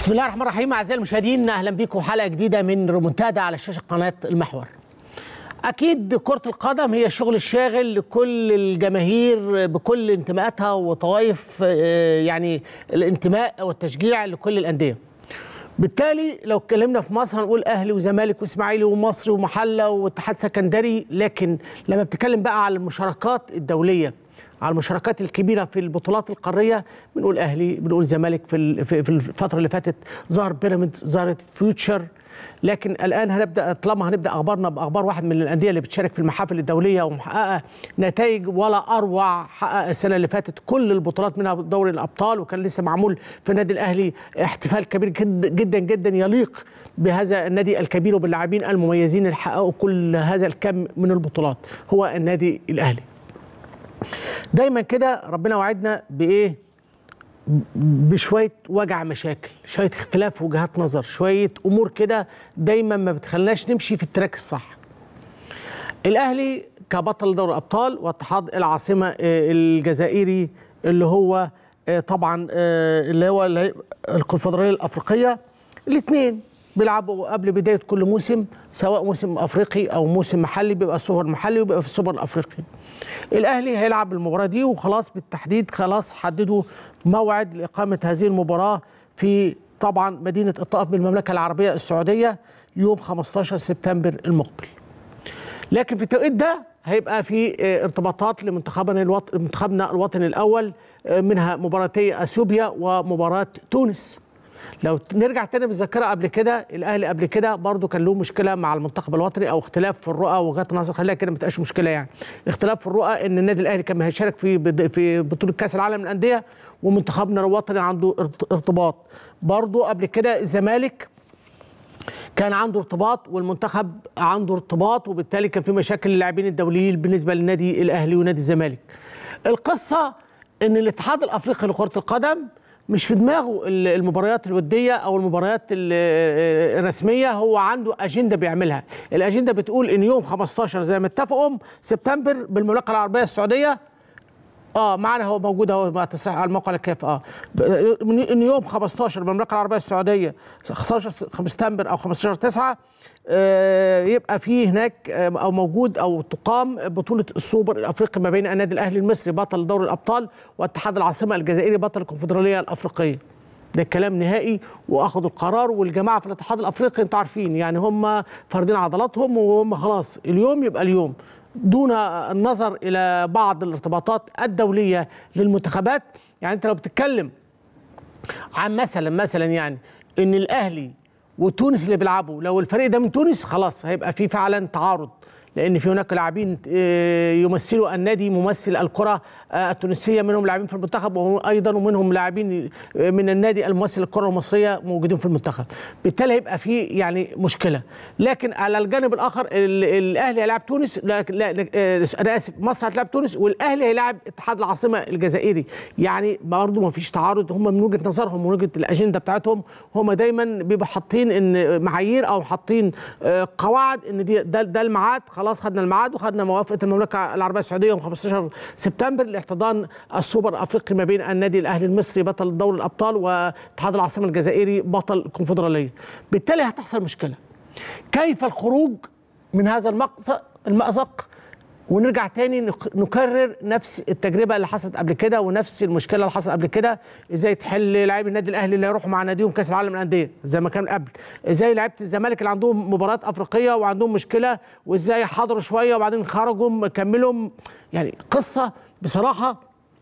بسم الله الرحمن الرحيم اعزائي المشاهدين اهلا بكم حلقه جديده من ريمونتادا على شاشه قناه المحور. اكيد كره القدم هي الشغل الشاغل لكل الجماهير بكل انتماءاتها وطوائف آه، يعني الانتماء والتشجيع لكل الانديه. بالتالي لو اتكلمنا في مصر هنقول اهلي وزمالك واسماعيلي ومصري ومحله واتحاد سكندري لكن لما بتتكلم بقى على المشاركات الدوليه على المشاركات الكبيره في البطولات القاريه بنقول اهلي بنقول زمالك في ال- في في الفتره اللي فاتت ظهر بيراميدز ظهرت فيوتشر لكن الان هنبدا طالما هنبدا اخبارنا باخبار واحد من الانديه اللي بتشارك في المحافل الدوليه ومحققه نتائج ولا اروع حقق السنه اللي فاتت كل البطولات منها دوري الابطال وكان لسه معمول في النادي الاهلي احتفال كبير جد- جدا جدا يليق بهذا النادي الكبير وباللاعبين المميزين اللي حققوا كل هذا الكم من البطولات هو النادي الاهلي دايما كده ربنا وعدنا بايه بشويه وجع مشاكل شويه اختلاف وجهات نظر شويه امور كده دايما ما بتخلناش نمشي في التراك الصح الاهلي كبطل دوري الابطال واتحاد العاصمه آه، الجزائري اللي هو آه، طبعا آه، اللي هو اللي هي- الكونفدراليه الافريقيه الاثنين بيلعبوا قبل بدايه كل موسم سواء موسم افريقي او موسم محلي بيبقى السوبر المحلي وبيبقى في السوبر الافريقي. الاهلي هيلعب المباراه دي وخلاص بالتحديد خلاص حددوا موعد لاقامه هذه المباراه في طبعا مدينه الطائف بالمملكه العربيه السعوديه يوم 15 سبتمبر المقبل. لكن في التوقيت ده هيبقى في آه، ارتباطات لمنتخبنا الوط... منتخبنا الوطني الاول آه، منها مباراتي اثيوبيا ومباراه تونس لو نرجع تاني بالذاكره قبل كده الاهلي قبل كده برضو كان له مشكله مع المنتخب الوطني او اختلاف في الرؤى وجهات النظر خليها كده ما تبقاش مشكله يعني اختلاف في الرؤى ان النادي الاهلي كان هيشارك في بد- في بطوله كاس العالم للانديه ومنتخبنا الوطني عنده ارت- ارتباط برضو قبل كده الزمالك كان عنده ارتباط والمنتخب عنده ارتباط وبالتالي كان في مشاكل للاعبين الدوليين بالنسبه للنادي الاهلي ونادي الزمالك. القصه ان الاتحاد الافريقي لكره القدم مش في دماغه ال- المباريات الوديه او المباريات ال- الرسميه هو عنده اجنده بيعملها، الاجنده بتقول ان يوم 15 زي ما اتفقوا سبتمبر بالمملكه العربيه السعوديه اه معنا هو موجود اهو مع تصريح على الموقع الكاف اه ب- من ان يوم 15 بالمملكه العربيه السعوديه 15 سبتمبر او 15 9 آه يبقى في هناك آه او موجود او تقام بطوله السوبر الافريقي ما بين النادي الاهلي المصري بطل دوري الابطال واتحاد العاصمه الجزائري بطل الكونفدراليه الافريقيه ده كلام نهائي واخدوا القرار والجماعه في الاتحاد الافريقي انتوا عارفين يعني هم فاردين عضلاتهم وهم خلاص اليوم يبقى اليوم دون النظر الى بعض الارتباطات الدوليه للمنتخبات يعني انت لو بتتكلم عن مثلا مثلا يعني ان الاهلي وتونس اللي بيلعبوا لو الفريق ده من تونس خلاص هيبقى في فعلا تعارض لان في هناك لاعبين آه، يمثلوا النادي ممثل الكره آه، التونسيه منهم لاعبين في المنتخب وايضا ومنهم لاعبين آه، من النادي الممثل الكره المصريه موجودين في المنتخب بالتالي هيبقى في يعني مشكله لكن على الجانب الاخر ال- الاهلي هيلاعب تونس لا لا آه، انا اسف مصر هتلاعب تونس والاهلي هيلاعب اتحاد العاصمه الجزائري يعني برضه ما فيش تعارض هم من وجهه نظرهم من وجهه الاجنده بتاعتهم هم دايما بيبقوا حاطين ان معايير او حاطين آه، قواعد ان دي ده, ده الميعاد خلاص خدنا الميعاد وخدنا موافقه المملكه العربيه السعوديه يوم 15 سبتمبر لاحتضان السوبر الافريقي ما بين النادي الاهلي المصري بطل دوري الابطال واتحاد العاصمه الجزائري بطل الكونفدراليه بالتالي هتحصل مشكله كيف الخروج من هذا المأزق المأزق ونرجع تاني نك- نكرر نفس التجربه اللي حصلت قبل كده ونفس المشكله اللي حصلت قبل كده ازاي تحل لاعبي النادي الاهلي اللي يروحوا مع ناديهم كاس العالم للانديه زي ما كان قبل ازاي لعيبه الزمالك اللي عندهم مباريات افريقيه وعندهم مشكله وازاي حضروا شويه وبعدين خرجوا كملوا يعني قصه بصراحه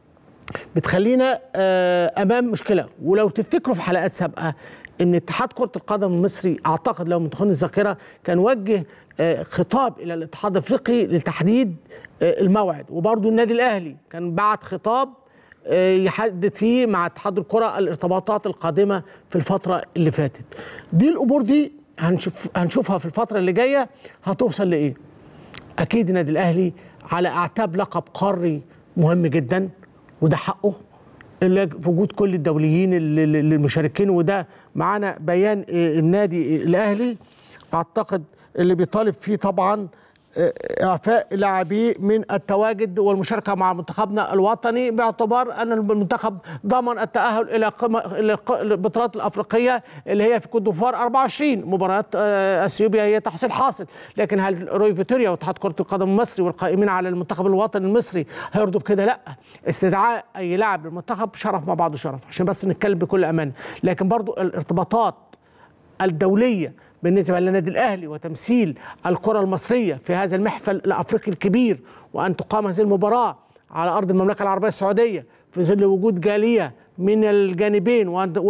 بتخلينا آه، امام مشكله ولو تفتكروا في حلقات سابقه ان اتحاد كره القدم المصري اعتقد لو منتخبين الذاكره كان وجه آه، خطاب الى الاتحاد الافريقي لتحديد آه، الموعد وبرضه النادي الاهلي كان بعت خطاب آه، يحدد فيه مع اتحاد الكره الارتباطات القادمه في الفتره اللي فاتت دي الامور دي هنشوف هنشوفها في الفتره اللي جايه هتوصل لايه اكيد النادي الاهلي على اعتاب لقب قاري مهم جدا وده حقه اللي في وجود كل الدوليين اللي- اللي اللي المشاركين وده معانا بيان آه، النادي الاهلي اعتقد اللي بيطالب فيه طبعا اعفاء لاعبيه من التواجد والمشاركه مع منتخبنا الوطني باعتبار ان المنتخب ضمن التاهل الى الى البطولات الافريقيه اللي هي في كوت ديفوار 24 مباراه اثيوبيا هي تحصيل حاصل لكن هل روي فيتوريا واتحاد كره القدم المصري والقائمين على المنتخب الوطني المصري هيرضوا بكده لا استدعاء اي لاعب للمنتخب شرف مع بعضه شرف عشان بس نتكلم بكل امانه لكن برضو الارتباطات الدوليه بالنسبه للنادي الاهلي وتمثيل الكره المصريه في هذا المحفل الافريقي الكبير وان تقام هذه المباراه على ارض المملكه العربيه السعوديه في ظل وجود جاليه من الجانبين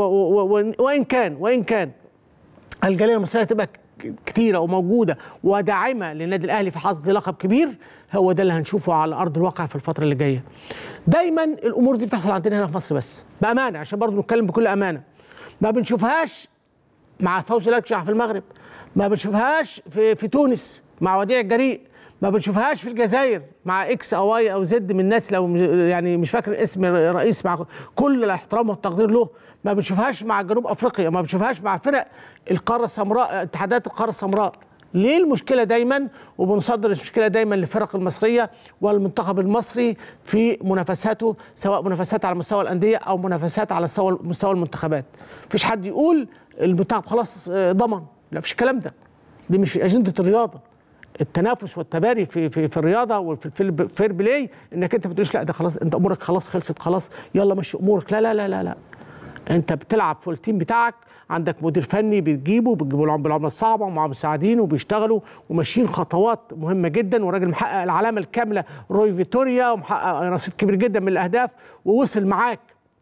وان كان وان كان الجاليه المصريه تبقى كتيره وموجوده وداعمه للنادي الاهلي في حصد لقب كبير هو ده اللي هنشوفه على ارض الواقع في الفتره اللي جايه. دايما الامور دي بتحصل عندنا هنا في مصر بس بامانه عشان برضه نتكلم بكل امانه. ما بنشوفهاش مع فوزي لكشع في المغرب ما بنشوفهاش في في تونس مع وديع الجريء ما بنشوفهاش في الجزائر مع اكس او واي او زد من الناس لو يعني مش فاكر اسم رئيس مع كل الاحترام والتقدير له ما بنشوفهاش مع جنوب افريقيا ما بنشوفهاش مع فرق القاره السمراء اتحادات القاره السمراء ليه المشكله دايما وبنصدر المشكله دايما للفرق المصريه والمنتخب المصري في منافساته سواء منافسات على مستوى الانديه او منافسات على مستوى مستوى المنتخبات مفيش حد يقول المنتخب خلاص ضمن لا مفيش الكلام ده دي مش في اجنده الرياضه التنافس والتباري في في, في الرياضه وفي الفير بلاي انك انت ما بتقولش لا ده خلاص انت امورك خلاص خلصت خلاص يلا مشي امورك لا لا لا لا لا انت بتلعب في التيم بتاعك عندك مدير فني بتجيبه بتجيبه لهم بالعمله الصعبه ومع مساعدين وبيشتغلوا وماشيين خطوات مهمه جدا وراجل محقق العلامه الكامله روي فيتوريا ومحقق رصيد كبير جدا من الاهداف ووصل معاك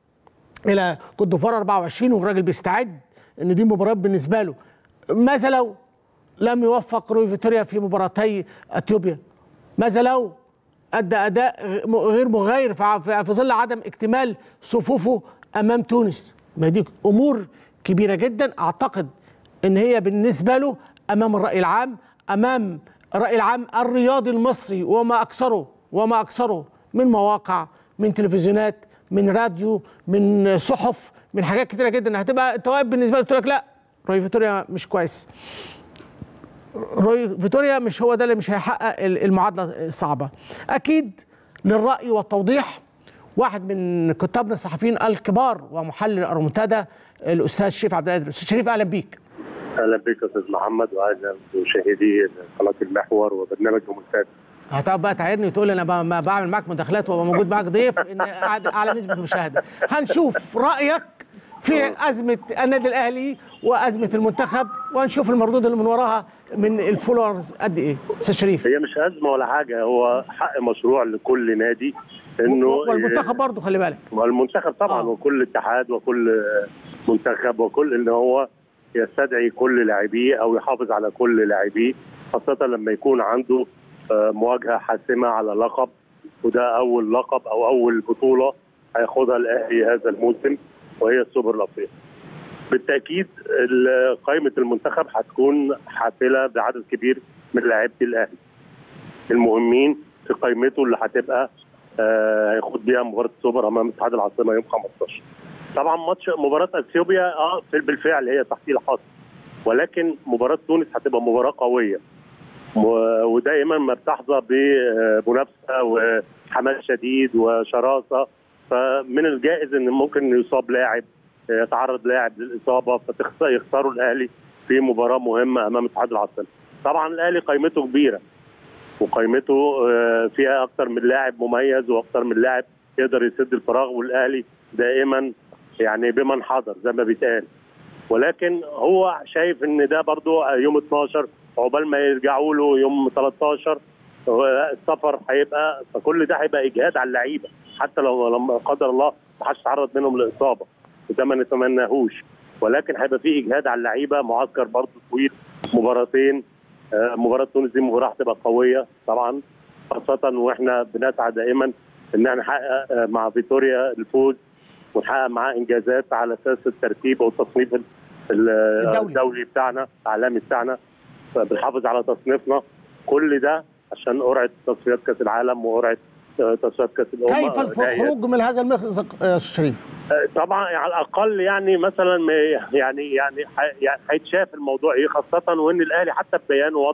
الى كوت ديفوار 24 والراجل بيستعد ان دي مباراه بالنسبه له ماذا لو لم يوفق روي فيتوريا في مباراتي اثيوبيا ماذا لو ادى اداء غير مغاير في ظل عدم اكتمال صفوفه امام تونس ما دي امور كبيره جدا اعتقد ان هي بالنسبه له امام الراي العام امام الراي العام الرياضي المصري وما اكثره وما اكثره من مواقع من تلفزيونات من راديو من صحف من حاجات كتيره جدا هتبقى انت واقف بالنسبه له لك لا روي فيتوريا مش كويس روي فيتوريا مش هو ده اللي مش هيحقق المعادله الصعبه اكيد للراي والتوضيح واحد من كتابنا الصحفيين الكبار ومحلل الريمونتادا الاستاذ شريف عبد القادر استاذ شريف اهلا بيك اهلا بك يا استاذ محمد واهلا بمشاهدي قناه المحور وبرنامج ريمونتادا هتقعد بقى تعيرني وتقول انا ما بعمل معاك مداخلات وابقى موجود معاك ضيف ان على نسبه مشاهده هنشوف رايك في ازمه النادي الاهلي وازمه المنتخب وهنشوف المردود اللي من وراها من الفولورز قد ايه استاذ شريف هي مش ازمه ولا حاجه هو حق مشروع لكل نادي انه والمنتخب برضه خلي بالك والمنتخب طبعا آه. وكل اتحاد وكل منتخب وكل ان هو يستدعي كل لاعبيه او يحافظ على كل لاعبيه خاصه لما يكون عنده مواجهه حاسمه على لقب وده اول لقب او اول بطوله هياخدها الاهلي هذا الموسم وهي السوبر الافريقي. بالتاكيد قائمه المنتخب هتكون حافله بعدد كبير من لاعيبه الاهلي المهمين في قائمته اللي هتبقى هيخوض بيها مباراه السوبر امام اتحاد العاصمه يوم 15. طبعا ماتش مباراه اثيوبيا اه بالفعل هي تحصيل حاصل ولكن مباراه تونس هتبقى مباراه قويه ودائما ما بتحظى بمنافسه وحماس شديد وشراسه فمن الجائز ان ممكن يصاب لاعب يتعرض لاعب للاصابه فيخسروا الاهلي في مباراه مهمه امام اتحاد العاصمه. طبعا الاهلي قيمته كبيره وقيمته فيها اكثر من لاعب مميز واكثر من لاعب يقدر يسد الفراغ والاهلي دائما يعني بمن حضر زي ما بيتقال ولكن هو شايف ان ده برضو يوم 12 عقبال ما يرجعوا له يوم 13 السفر هيبقى فكل ده هيبقى اجهاد على اللعيبه حتى لو لما قدر الله ما حدش تعرض منهم لاصابه وده ما نتمناهوش ولكن هيبقى في اجهاد على اللعيبه معسكر برضه طويل مباراتين مباراه تونس دي مباراه هتبقى قويه طبعا خاصه واحنا بنسعى دائما ان احنا نحقق مع فيتوريا الفوز ونحقق معاه انجازات على اساس الترتيب او التصنيف الدولي, الدولي بتاعنا العالمي بتاعنا بنحافظ على تصنيفنا كل ده عشان قرعه تصفيات كاس العالم وقرعه تصفيات كاس الامم كيف الخروج من هذا المأزق يا شريف؟ طبعا على الاقل يعني مثلا يعني يعني هيتشاف الموضوع ايه خاصه وان الاهلي حتى في بيانه وضح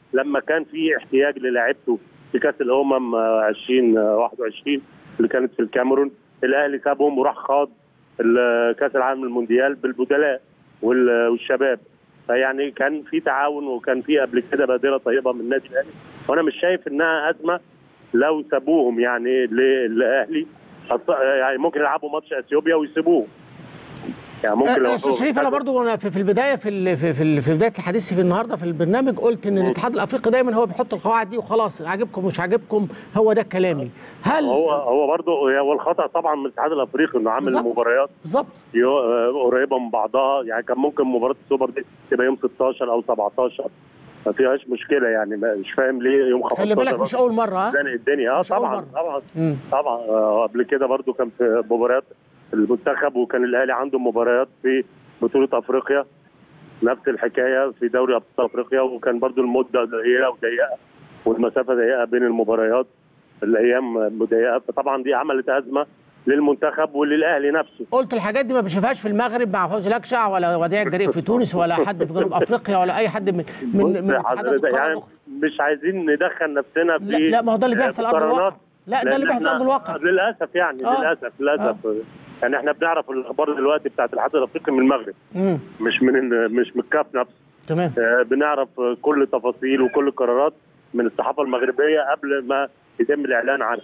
لما كان في احتياج للاعيبته في كاس الامم آه، 2021 اللي كانت في الكاميرون الاهلي سابهم وراح خاض ال- كاس العالم المونديال بالبدلاء وال- والشباب فيعني كان في تعاون وكان في قبل كده بادره طيبه من النادي الاهلي وانا مش شايف انها ازمه لو سابوهم يعني للاهلي أص- يعني ممكن يلعبوا ماتش اثيوبيا ويسيبوه يعني ممكن لو آه، استاذ شريف انا برضو وانا في في البدايه في ال- في في, في بدايه الحديث في النهارده في البرنامج قلت ان الاتحاد الافريقي دايما هو بيحط القواعد دي وخلاص عاجبكم مش عاجبكم هو ده كلامي هل هو هو برضه هو الخطا طبعا من الاتحاد الافريقي انه عامل بالظبط. مباريات بالظبط يو- آه، قريبه من بعضها يعني كان ممكن مباراه السوبر دي تبقى يوم 16 او 17 ما فيهاش مشكله يعني ما- مش فاهم ليه يوم 15 خلي بالك مش اول مره ها زنق الدنيا اه مش أول طبعا مرة. طبعا مم. طبعا آه، قبل كده برضو كان في مباريات المنتخب وكان الاهلي عنده مباريات في بطوله افريقيا نفس الحكايه في دوري ابطال افريقيا وكان برضو المده ضيقه وضيقه والمسافه ضيقه بين المباريات الايام مضيقه فطبعا دي عملت ازمه للمنتخب وللاهلي نفسه قلت الحاجات دي ما بشوفهاش في المغرب مع فوزي لكشع ولا وديع الجريء في تونس ولا حد في جنوب افريقيا ولا اي حد من من بص من يا اتحادات حضرتك القارة يعني الأخرى. مش عايزين ندخل نفسنا في لا لا ما هو ده اللي بيحصل ارض مقارنات. الواقع لا ده اللي لأن بيحصل إحنا- ارض الواقع للاسف يعني آه. للاسف للاسف يعني احنا بنعرف الاخبار دلوقتي بتاعت الاتحاد الافريقي من المغرب امم مش من مش من الكاف نفسه تمام آه، بنعرف آه، كل التفاصيل وكل القرارات من الصحافه المغربيه قبل ما يتم الاعلان عنها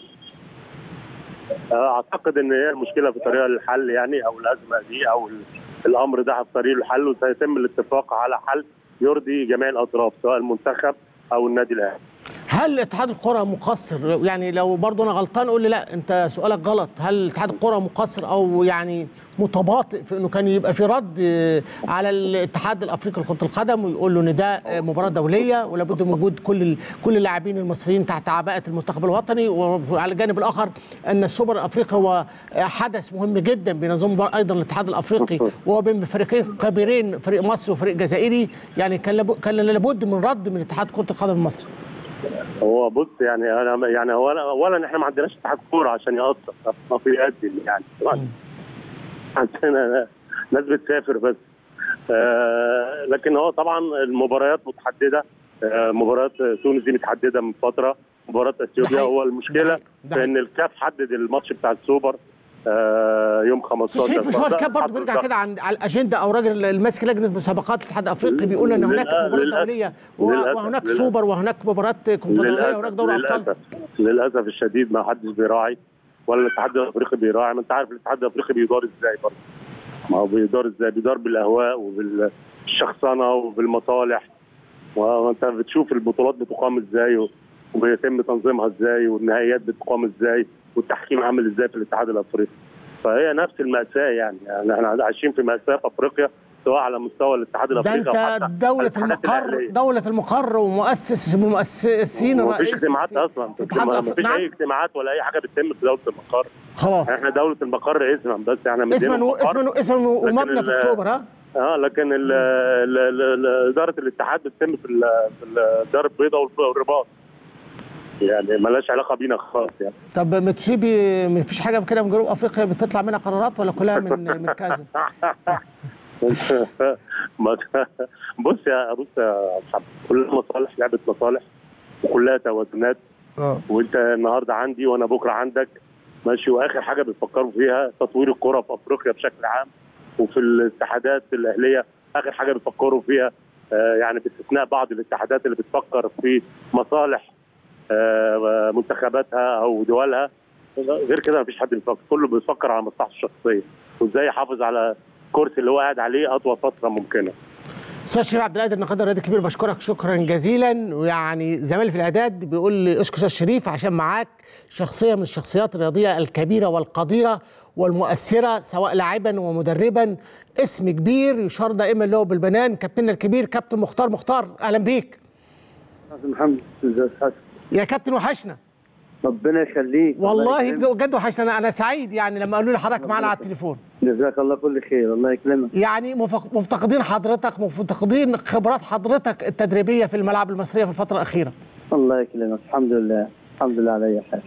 آه، اعتقد ان هي المشكله في طريقه الحل يعني او الازمه دي او ال- الامر ده في طريق الحل وسيتم الاتفاق على حل يرضي جميع الاطراف سواء المنتخب او النادي الاهلي هل اتحاد القرى مقصر يعني لو برضه انا غلطان قول لي لا انت سؤالك غلط هل اتحاد القرى مقصر او يعني متباطئ في انه كان يبقى في رد آه، على الاتحاد الافريقي لكره القدم ويقول له ان ده آه، مباراه دوليه ولابد من وجود كل ال- كل اللاعبين المصريين تحت عباءه المنتخب الوطني وعلى الجانب الاخر ان السوبر الافريقي هو آه، حدث مهم جدا بينظمه ايضا الاتحاد الافريقي وهو بين فريقين كبيرين فريق مصر وفريق جزائري يعني كان لابد كان لابد من رد من اتحاد كره القدم المصري هو بص يعني انا يعني اولا اولا احنا ما عندناش اتحاد كوره عشان يقصر ما في يقدم يعني عندنا ناس بتسافر بس آه لكن هو طبعا المباريات متحدده آه مباراه تونس دي متحدده من فتره مباراه اثيوبيا حقيقي. هو المشكله ده حقيقي. في ان الكاف حدد الماتش بتاع السوبر آه يوم 15 شريف مش هو فده الكاب برضه حصل بيرجع ضغط. كده عن على الاجنده او راجل الماسك لجنه مسابقات الاتحاد الافريقي بيقول ان هناك للأ- مباراه للأسف. دوليه و- للأسف. وهناك للأسف. سوبر وهناك مباراه كونفدراليه للأسف وهناك دوري ابطال للأسف للأسف الشديد ما حدش بيراعي ولا الاتحاد الأفريقي بيراعي ما أنت عارف الاتحاد الأفريقي بيدار إزاي برضه ما هو بيدار إزاي بيدار بالأهواء وبالشخصنة وبالمصالح وأنت بتشوف البطولات بتقام إزاي و- وبيتم تنظيمها إزاي والنهائيات بتقام إزاي والتحكيم عامل إزاي في الاتحاد الأفريقي فهي نفس المأساة يعني, يعني احنا عايشين في مأساة في أفريقيا سواء على مستوى الاتحاد ده الأفريقي انت أو حتى دوله الاتحادات المقر الأهلية. دوله المقر ومؤسس مؤسسين مفيش الرئيس اجتماعات في- اصلا في الاتحاد ما الأفريقي. فيش نعم. اي اجتماعات ولا اي حاجه بتتم في دوله المقر خلاص احنا دوله المقر اسما بس احنا مدينة اسما و- المقر. اسما اسما ومبنى في ال- اكتوبر ها اه لكن ال- ال- ال- ال- اداره الاتحاد بتتم في ال- في الدار البيضاء والرباط يعني ملهاش علاقه بينا خالص يعني طب متشيبي مفيش حاجه كده من جنوب افريقيا بتطلع منها قرارات ولا كلها من من كذا ما- بص يا بص يا محمد كلها مصالح لعبه مصالح وكلها توازنات اه وانت النهارده عندي وانا بكره عندك ماشي واخر حاجه بيفكروا فيها تطوير الكره في افريقيا بشكل عام وفي الاتحادات الاهليه اخر حاجه بيفكروا فيها آه يعني باستثناء بعض الاتحادات اللي بتفكر في مصالح آه منتخباتها او دولها غير كده مفيش حد بيفكر كله بيفكر على مصلحته الشخصيه وازاي يحافظ على الكرسي اللي هو قاعد عليه اطول فتره ممكنه استاذ شريف عبد القادر نقاد الرياضي الكبير بشكرك شكرا جزيلا ويعني زميلي في الاعداد بيقول لي اشكر استاذ شريف عشان معاك شخصيه من الشخصيات الرياضيه الكبيره والقديره والمؤثره سواء لاعبا ومدربا اسم كبير يشار دائما له بالبنان كابتننا الكبير كابتن مختار مختار اهلا بيك حسن محمد ازاي حسن يا كابتن وحشنا ربنا يخليك والله الله يكرمك. بجد وحشنا انا انا سعيد يعني لما قالوا لي حضرتك معانا على التليفون جزاك الله كل خير الله يكرمك يعني مفق- مفتقدين حضرتك مفتقدين خبرات حضرتك التدريبيه في الملاعب المصريه في الفتره الاخيره الله يكرمك الحمد لله الحمد لله على اي حال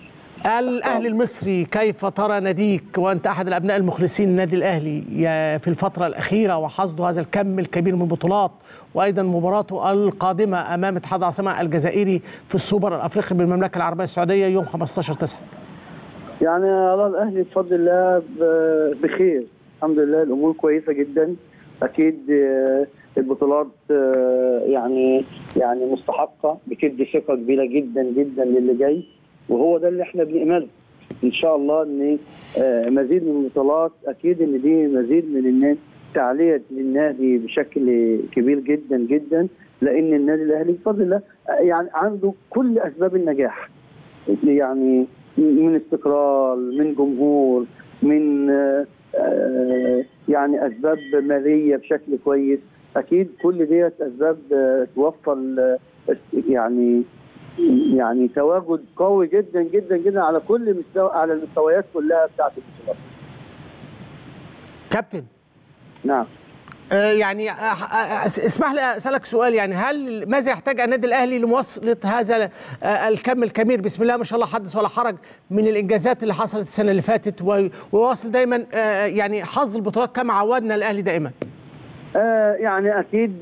الاهلي المصري كيف ترى ناديك وانت احد الابناء المخلصين للنادي الاهلي يا- في الفتره الاخيره وحصده هذا الكم الكبير من البطولات وايضا مباراته القادمه امام اتحاد العاصمه الجزائري في السوبر الافريقي بالمملكه العربيه السعوديه يوم 15 9 يعني على الاهلي بفضل الله ب- بخير الحمد لله الامور كويسه جدا اكيد آه، البطولات آه، يعني يعني مستحقه بتدي ثقه كبيره جدا جدا للي جاي وهو ده اللي احنا بنأمله ان شاء الله ان آه، مزيد من البطولات اكيد ان دي مزيد من الناس تعليه للنادي بشكل كبير جدا جدا لان النادي الاهلي بفضل الله آه، يعني عنده كل اسباب النجاح يعني من استقرار من جمهور من آه، آه، يعني اسباب ماليه بشكل كويس اكيد كل ديت اسباب آه، توفر آه، يعني يعني تواجد قوي جدا جدا جدا على كل مستوى على المستويات كلها بتاعت البطولات كابتن نعم آه، يعني آه، آه، اسمح لي اسالك سؤال يعني هل ماذا يحتاج النادي الاهلي لمواصله هذا آه، الكم الكبير بسم الله ما شاء الله حدث ولا حرج من الانجازات اللي حصلت السنه اللي فاتت وي- ويواصل دايما آه، يعني حظ البطولات كما عودنا الاهلي دائما آه يعني اكيد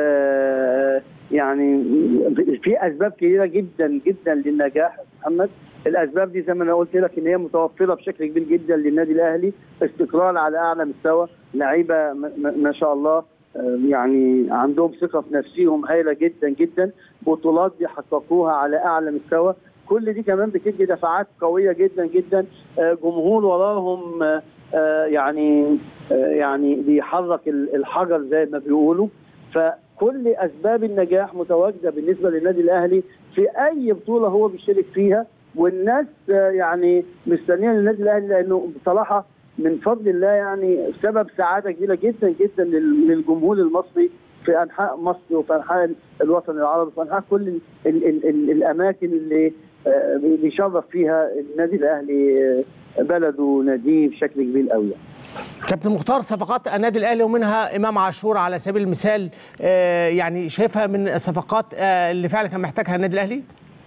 آه يعني في اسباب كثيره جدا جدا للنجاح يا محمد الاسباب دي زي ما انا قلت لك ان هي متوفره بشكل كبير جدا للنادي الاهلي استقرار على اعلى مستوى لعيبه ما- ما ما شاء الله آه، يعني عندهم ثقه في نفسهم هائله جدا جدا بطولات بيحققوها على اعلى مستوى كل دي كمان بتدي دفعات قويه جدا جدا آه، جمهور وراهم آه، آه، يعني آه، يعني بيحرك ال- الحجر زي ما بيقولوا فكل اسباب النجاح متواجده بالنسبه للنادي الاهلي في اي بطوله هو بيشترك فيها والناس آه، يعني مستنيه للنادي الاهلي لانه بصراحه من فضل الله يعني سبب سعاده كبيره جدا جدا لل- للجمهور المصري في انحاء مصر وفي انحاء الوطن العربي وفي انحاء كل ال ال ال ال الاماكن اللي آه، بيشرف فيها النادي الاهلي آه، بلده وناديه بشكل كبير قوي يعني. كابتن مختار صفقات النادي الاهلي ومنها امام عاشور على سبيل المثال آه، يعني شايفها من الصفقات آه، اللي فعلا كان محتاجها النادي الاهلي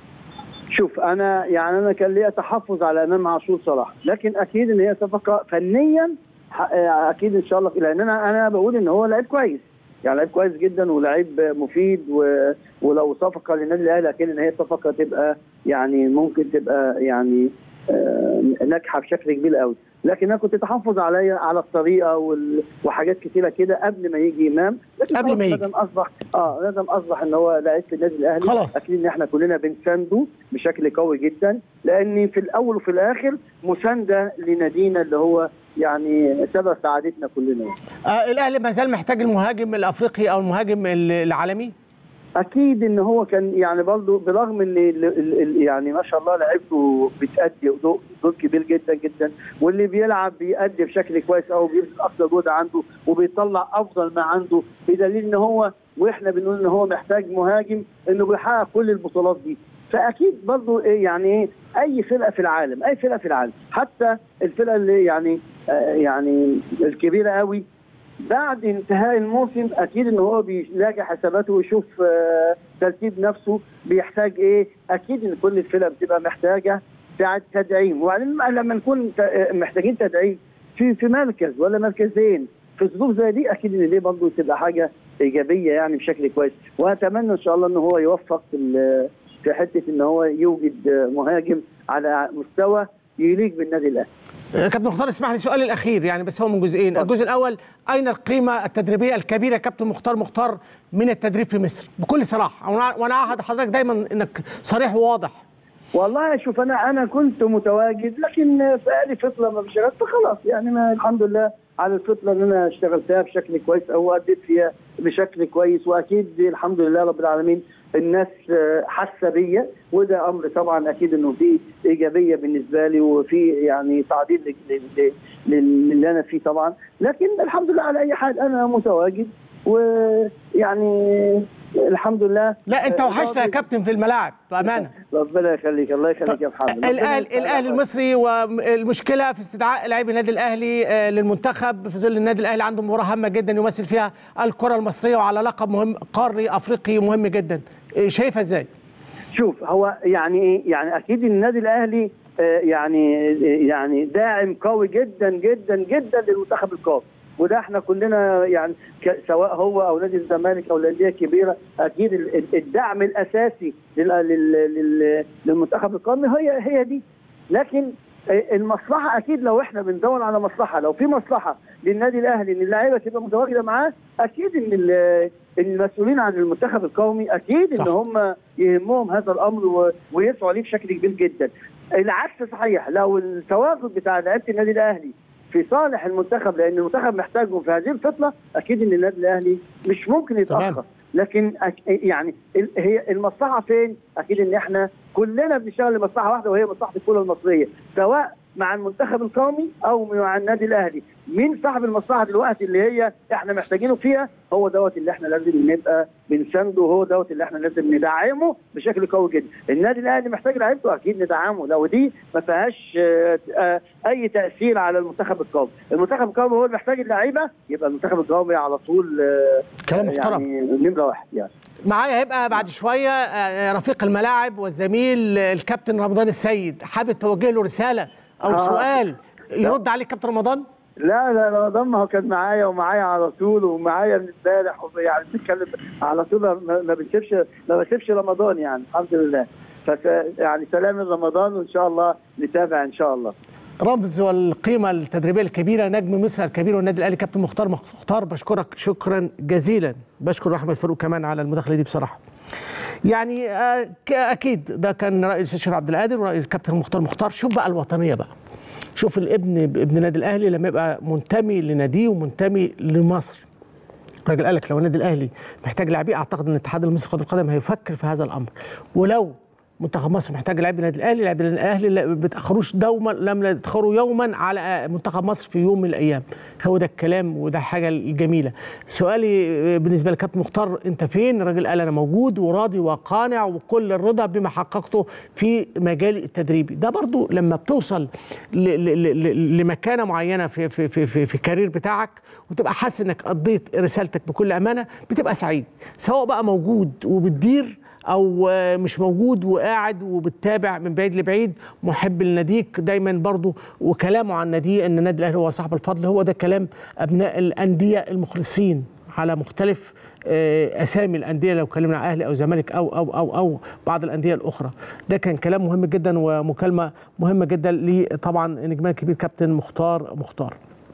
شوف انا يعني انا كان ليا تحفظ على امام عاشور صراحه لكن اكيد ان هي صفقه فنيا ح- اكيد ان شاء الله لان انا انا بقول ان هو لعيب كويس يعني لعيب كويس جدا ولعيب مفيد و... ولو صفقه للنادي الاهلي اكيد ان هي صفقه تبقى يعني ممكن تبقى يعني آه، ناجحه بشكل كبير قوي لكن انا كنت تحفظ عليا على الطريقه وال... وحاجات كتيره كده قبل ما يجي امام لكن قبل خلاص ما يجي. لازم اصبح اه لازم اصبح ان هو لعيب في النادي الاهلي خلاص. اكيد ان احنا كلنا بنسانده بشكل قوي جدا لان في الاول وفي الاخر مسانده لنادينا اللي هو يعني سبب سعادتنا كلنا آه، الاهلي ما زال محتاج المهاجم الافريقي او المهاجم ال- العالمي اكيد ان هو كان يعني برضه برغم ان ال- ال- ال- يعني ما شاء الله لعيبته بتأدي دور دور كبير جدا جدا واللي بيلعب بيأدي بشكل كويس قوي بيبذل اقصى جهد عنده وبيطلع افضل ما عنده بدليل ان هو واحنا بنقول ان هو محتاج مهاجم انه بيحقق كل البطولات دي فاكيد برضه إيه يعني ايه اي فرقه في العالم اي فرقه في العالم حتى الفرقه اللي يعني آه يعني الكبيره قوي بعد انتهاء الموسم اكيد ان هو بيراجع حساباته ويشوف آه، ترتيب نفسه بيحتاج ايه اكيد ان كل الفرق بتبقى محتاجه ساعه تدعيم وبعدين لما نكون ت- آه، محتاجين تدعيم في في مركز ولا مركزين في ظروف زي دي اكيد ان دي برضه تبقى حاجه ايجابيه يعني بشكل كويس واتمنى ان شاء الله ان هو يوفق في ال- في حته ان هو يوجد آه، مهاجم على مستوى يليق بالنادي الاهلي آه، كابتن مختار اسمح لي سؤالي الاخير يعني بس هو من جزئين الجزء الاول اين القيمه التدريبيه الكبيره كابتن مختار مختار من التدريب في مصر بكل صراحه وأنا- وانا اعهد حضرتك دايما انك صريح وواضح والله شوف انا انا كنت متواجد لكن بقالي فتره ما اشتغلت فخلاص يعني ما الحمد لله على الفتره اللي انا اشتغلتها بشكل كويس او اديت فيها بشكل كويس واكيد الحمد لله رب العالمين الناس آه، حاسه بيا وده امر طبعا اكيد انه فيه ايجابيه بالنسبه لي وفي يعني تعديل ل- ل- ل- للي انا فيه طبعا لكن الحمد لله على اي حال انا متواجد ويعني الحمد لله لا انت آه، وحشنا يا راضي. كابتن في الملاعب بامانه ربنا يخليك الله يخليك يا محمد ربنا الاهلي يسعدك. الاهلي المصري والمشكله في استدعاء لاعبي النادي الاهلي آه، للمنتخب في ظل النادي الاهلي عنده مباراه هامه جدا يمثل فيها الكره المصريه وعلى لقب مهم قاري افريقي مهم جدا آه، شايفها ازاي؟ شوف هو يعني ايه يعني اكيد النادي الاهلي آه، يعني يعني داعم قوي جدا جدا جدا للمنتخب القومي وده احنا كلنا يعني ك- سواء هو او نادي الزمالك او الانديه الكبيره اكيد ال- ال- الدعم الاساسي لل- لل- لل- للمنتخب القومي هي هي دي لكن آه، المصلحه اكيد لو احنا بندور على مصلحه لو في مصلحه للنادي الاهلي ان اللعيبه تبقى متواجده معاه اكيد ان ال- إن المسؤولين عن المنتخب القومي اكيد ان صح. هم يهمهم هذا الامر و- ويسعوا ليه بشكل كبير جدا العكس صحيح لو التواجد بتاع لعيبه النادي الاهلي في صالح المنتخب لان المنتخب محتاجهم في هذه الفتره اكيد ان النادي الاهلي مش ممكن يتاخر تمام. لكن أك... يعني ال- هي المصلحه فين؟ اكيد ان احنا كلنا بنشتغل لمصلحه واحده وهي مصلحه الكره المصريه سواء مع المنتخب القومي او مع النادي الاهلي مين صاحب المصلحه دلوقتي اللي هي احنا محتاجينه فيها هو دوت اللي احنا لازم نبقى بنسانده وهو دوت اللي احنا لازم ندعمه بشكل قوي جدا النادي الاهلي محتاج لعيبته اكيد ندعمه لو دي ما فيهاش آه، آه، اي تاثير على المنتخب القومي المنتخب القومي هو اللي محتاج اللعيبه يبقى المنتخب القومي على طول آه، كلام محترم يعني نمره واحد يعني معايا هيبقى بعد شويه آه، رفيق الملاعب والزميل آه، الكابتن رمضان السيد حابب توجه له رساله او آه. سؤال يرد عليه كابتن رمضان لا لا رمضان ما هو كان معايا ومعايا على طول ومعايا من امبارح يعني بنتكلم على طول ما ما بنسيبش ما بسيبش رمضان يعني الحمد لله فس يعني سلام رمضان وان شاء الله نتابع ان شاء الله رمز والقيمه التدريبيه الكبيره نجم مصر الكبير والنادي الاهلي كابتن مختار مختار بشكرك شكرا جزيلا بشكر احمد فاروق كمان على المداخله دي بصراحه يعني آه، ك- اكيد ده كان راي الاستاذ شريف عبد القادر وراي الكابتن مختار مختار شوف بقى الوطنيه بقى شوف الابن ابن نادي الاهلي لما يبقى منتمي لناديه ومنتمي لمصر الراجل قال لك لو النادي الاهلي محتاج لاعبيه اعتقد ان الاتحاد المصري لكره القدم هيفكر في هذا الامر ولو منتخب مصر محتاج لاعبي النادي الاهلي لاعبي النادي الاهلي لا بيتاخروش دوما لم يتاخروا يوما على منتخب مصر في يوم من الايام هو ده الكلام وده الحاجه الجميله سؤالي بالنسبه لكابتن مختار انت فين الراجل قال انا موجود وراضي وقانع وكل الرضا بما حققته في مجال التدريبي ده برضو لما بتوصل ل- ل- ل- لمكانه معينه في في في في, في الكارير بتاعك وتبقى حاسس انك قضيت رسالتك بكل امانه بتبقى سعيد سواء بقى موجود وبتدير او آه، مش موجود وقاعد وبتتابع من بعيد لبعيد محب لناديك دايما برضو وكلامه عن ناديه ان النادي الاهلي هو صاحب الفضل هو ده كلام ابناء الانديه المخلصين على مختلف آه، اسامي الانديه لو اتكلمنا عن اهلي او زمالك او او او او بعض الانديه الاخرى ده كان كلام مهم جدا ومكالمه مهمه جدا لطبعا نجمنا الكبير كابتن مختار مختار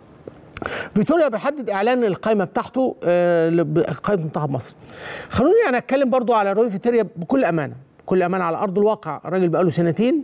فيتوريا بيحدد اعلان القائمه بتاعته آه، لب- قائمه منتخب مصر خلوني يعني اتكلم برضو على روي فيتوريا بكل امانه بكل امانه على ارض الواقع الراجل بقاله سنتين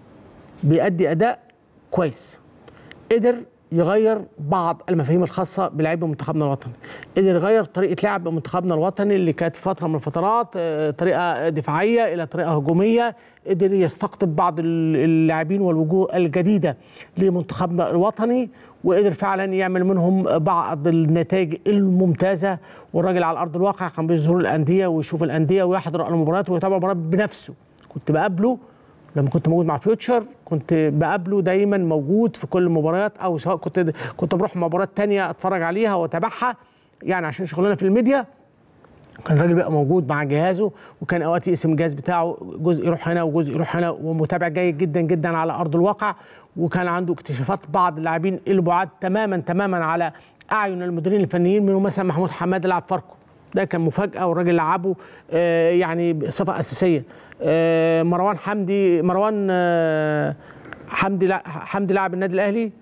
بيأدي اداء كويس قدر يغير بعض المفاهيم الخاصه بلعيبه منتخبنا الوطني قدر يغير طريقه لعب منتخبنا الوطني اللي كانت فتره من الفترات آه، طريقه دفاعيه الى طريقه هجوميه قدر يستقطب بعض ال- اللاعبين والوجوه الجديده لمنتخبنا الوطني وقدر فعلا يعمل منهم بعض النتائج الممتازه والراجل على ارض الواقع كان بيظهر الانديه ويشوف الانديه ويحضر المباريات ويتابع المباريات بنفسه كنت بقابله لما كنت موجود مع فيوتشر كنت بقابله دايما موجود في كل المباريات او سواء كنت كنت بروح مباريات تانية اتفرج عليها واتابعها يعني عشان شغلنا في الميديا كان الراجل بقى موجود مع جهازه وكان اوقات يقسم الجهاز بتاعه جزء يروح هنا وجزء يروح هنا ومتابع جيد جدا جدا على ارض الواقع وكان عنده اكتشافات بعض اللاعبين البعاد تماما تماما على اعين المديرين الفنيين منهم مثلا محمود حماد لعب فاركو ده كان مفاجاه والراجل لعبه آه، يعني بصفه اساسيه آه، مروان حمدي مروان آه، حمدي لع- حمدي لاعب النادي الاهلي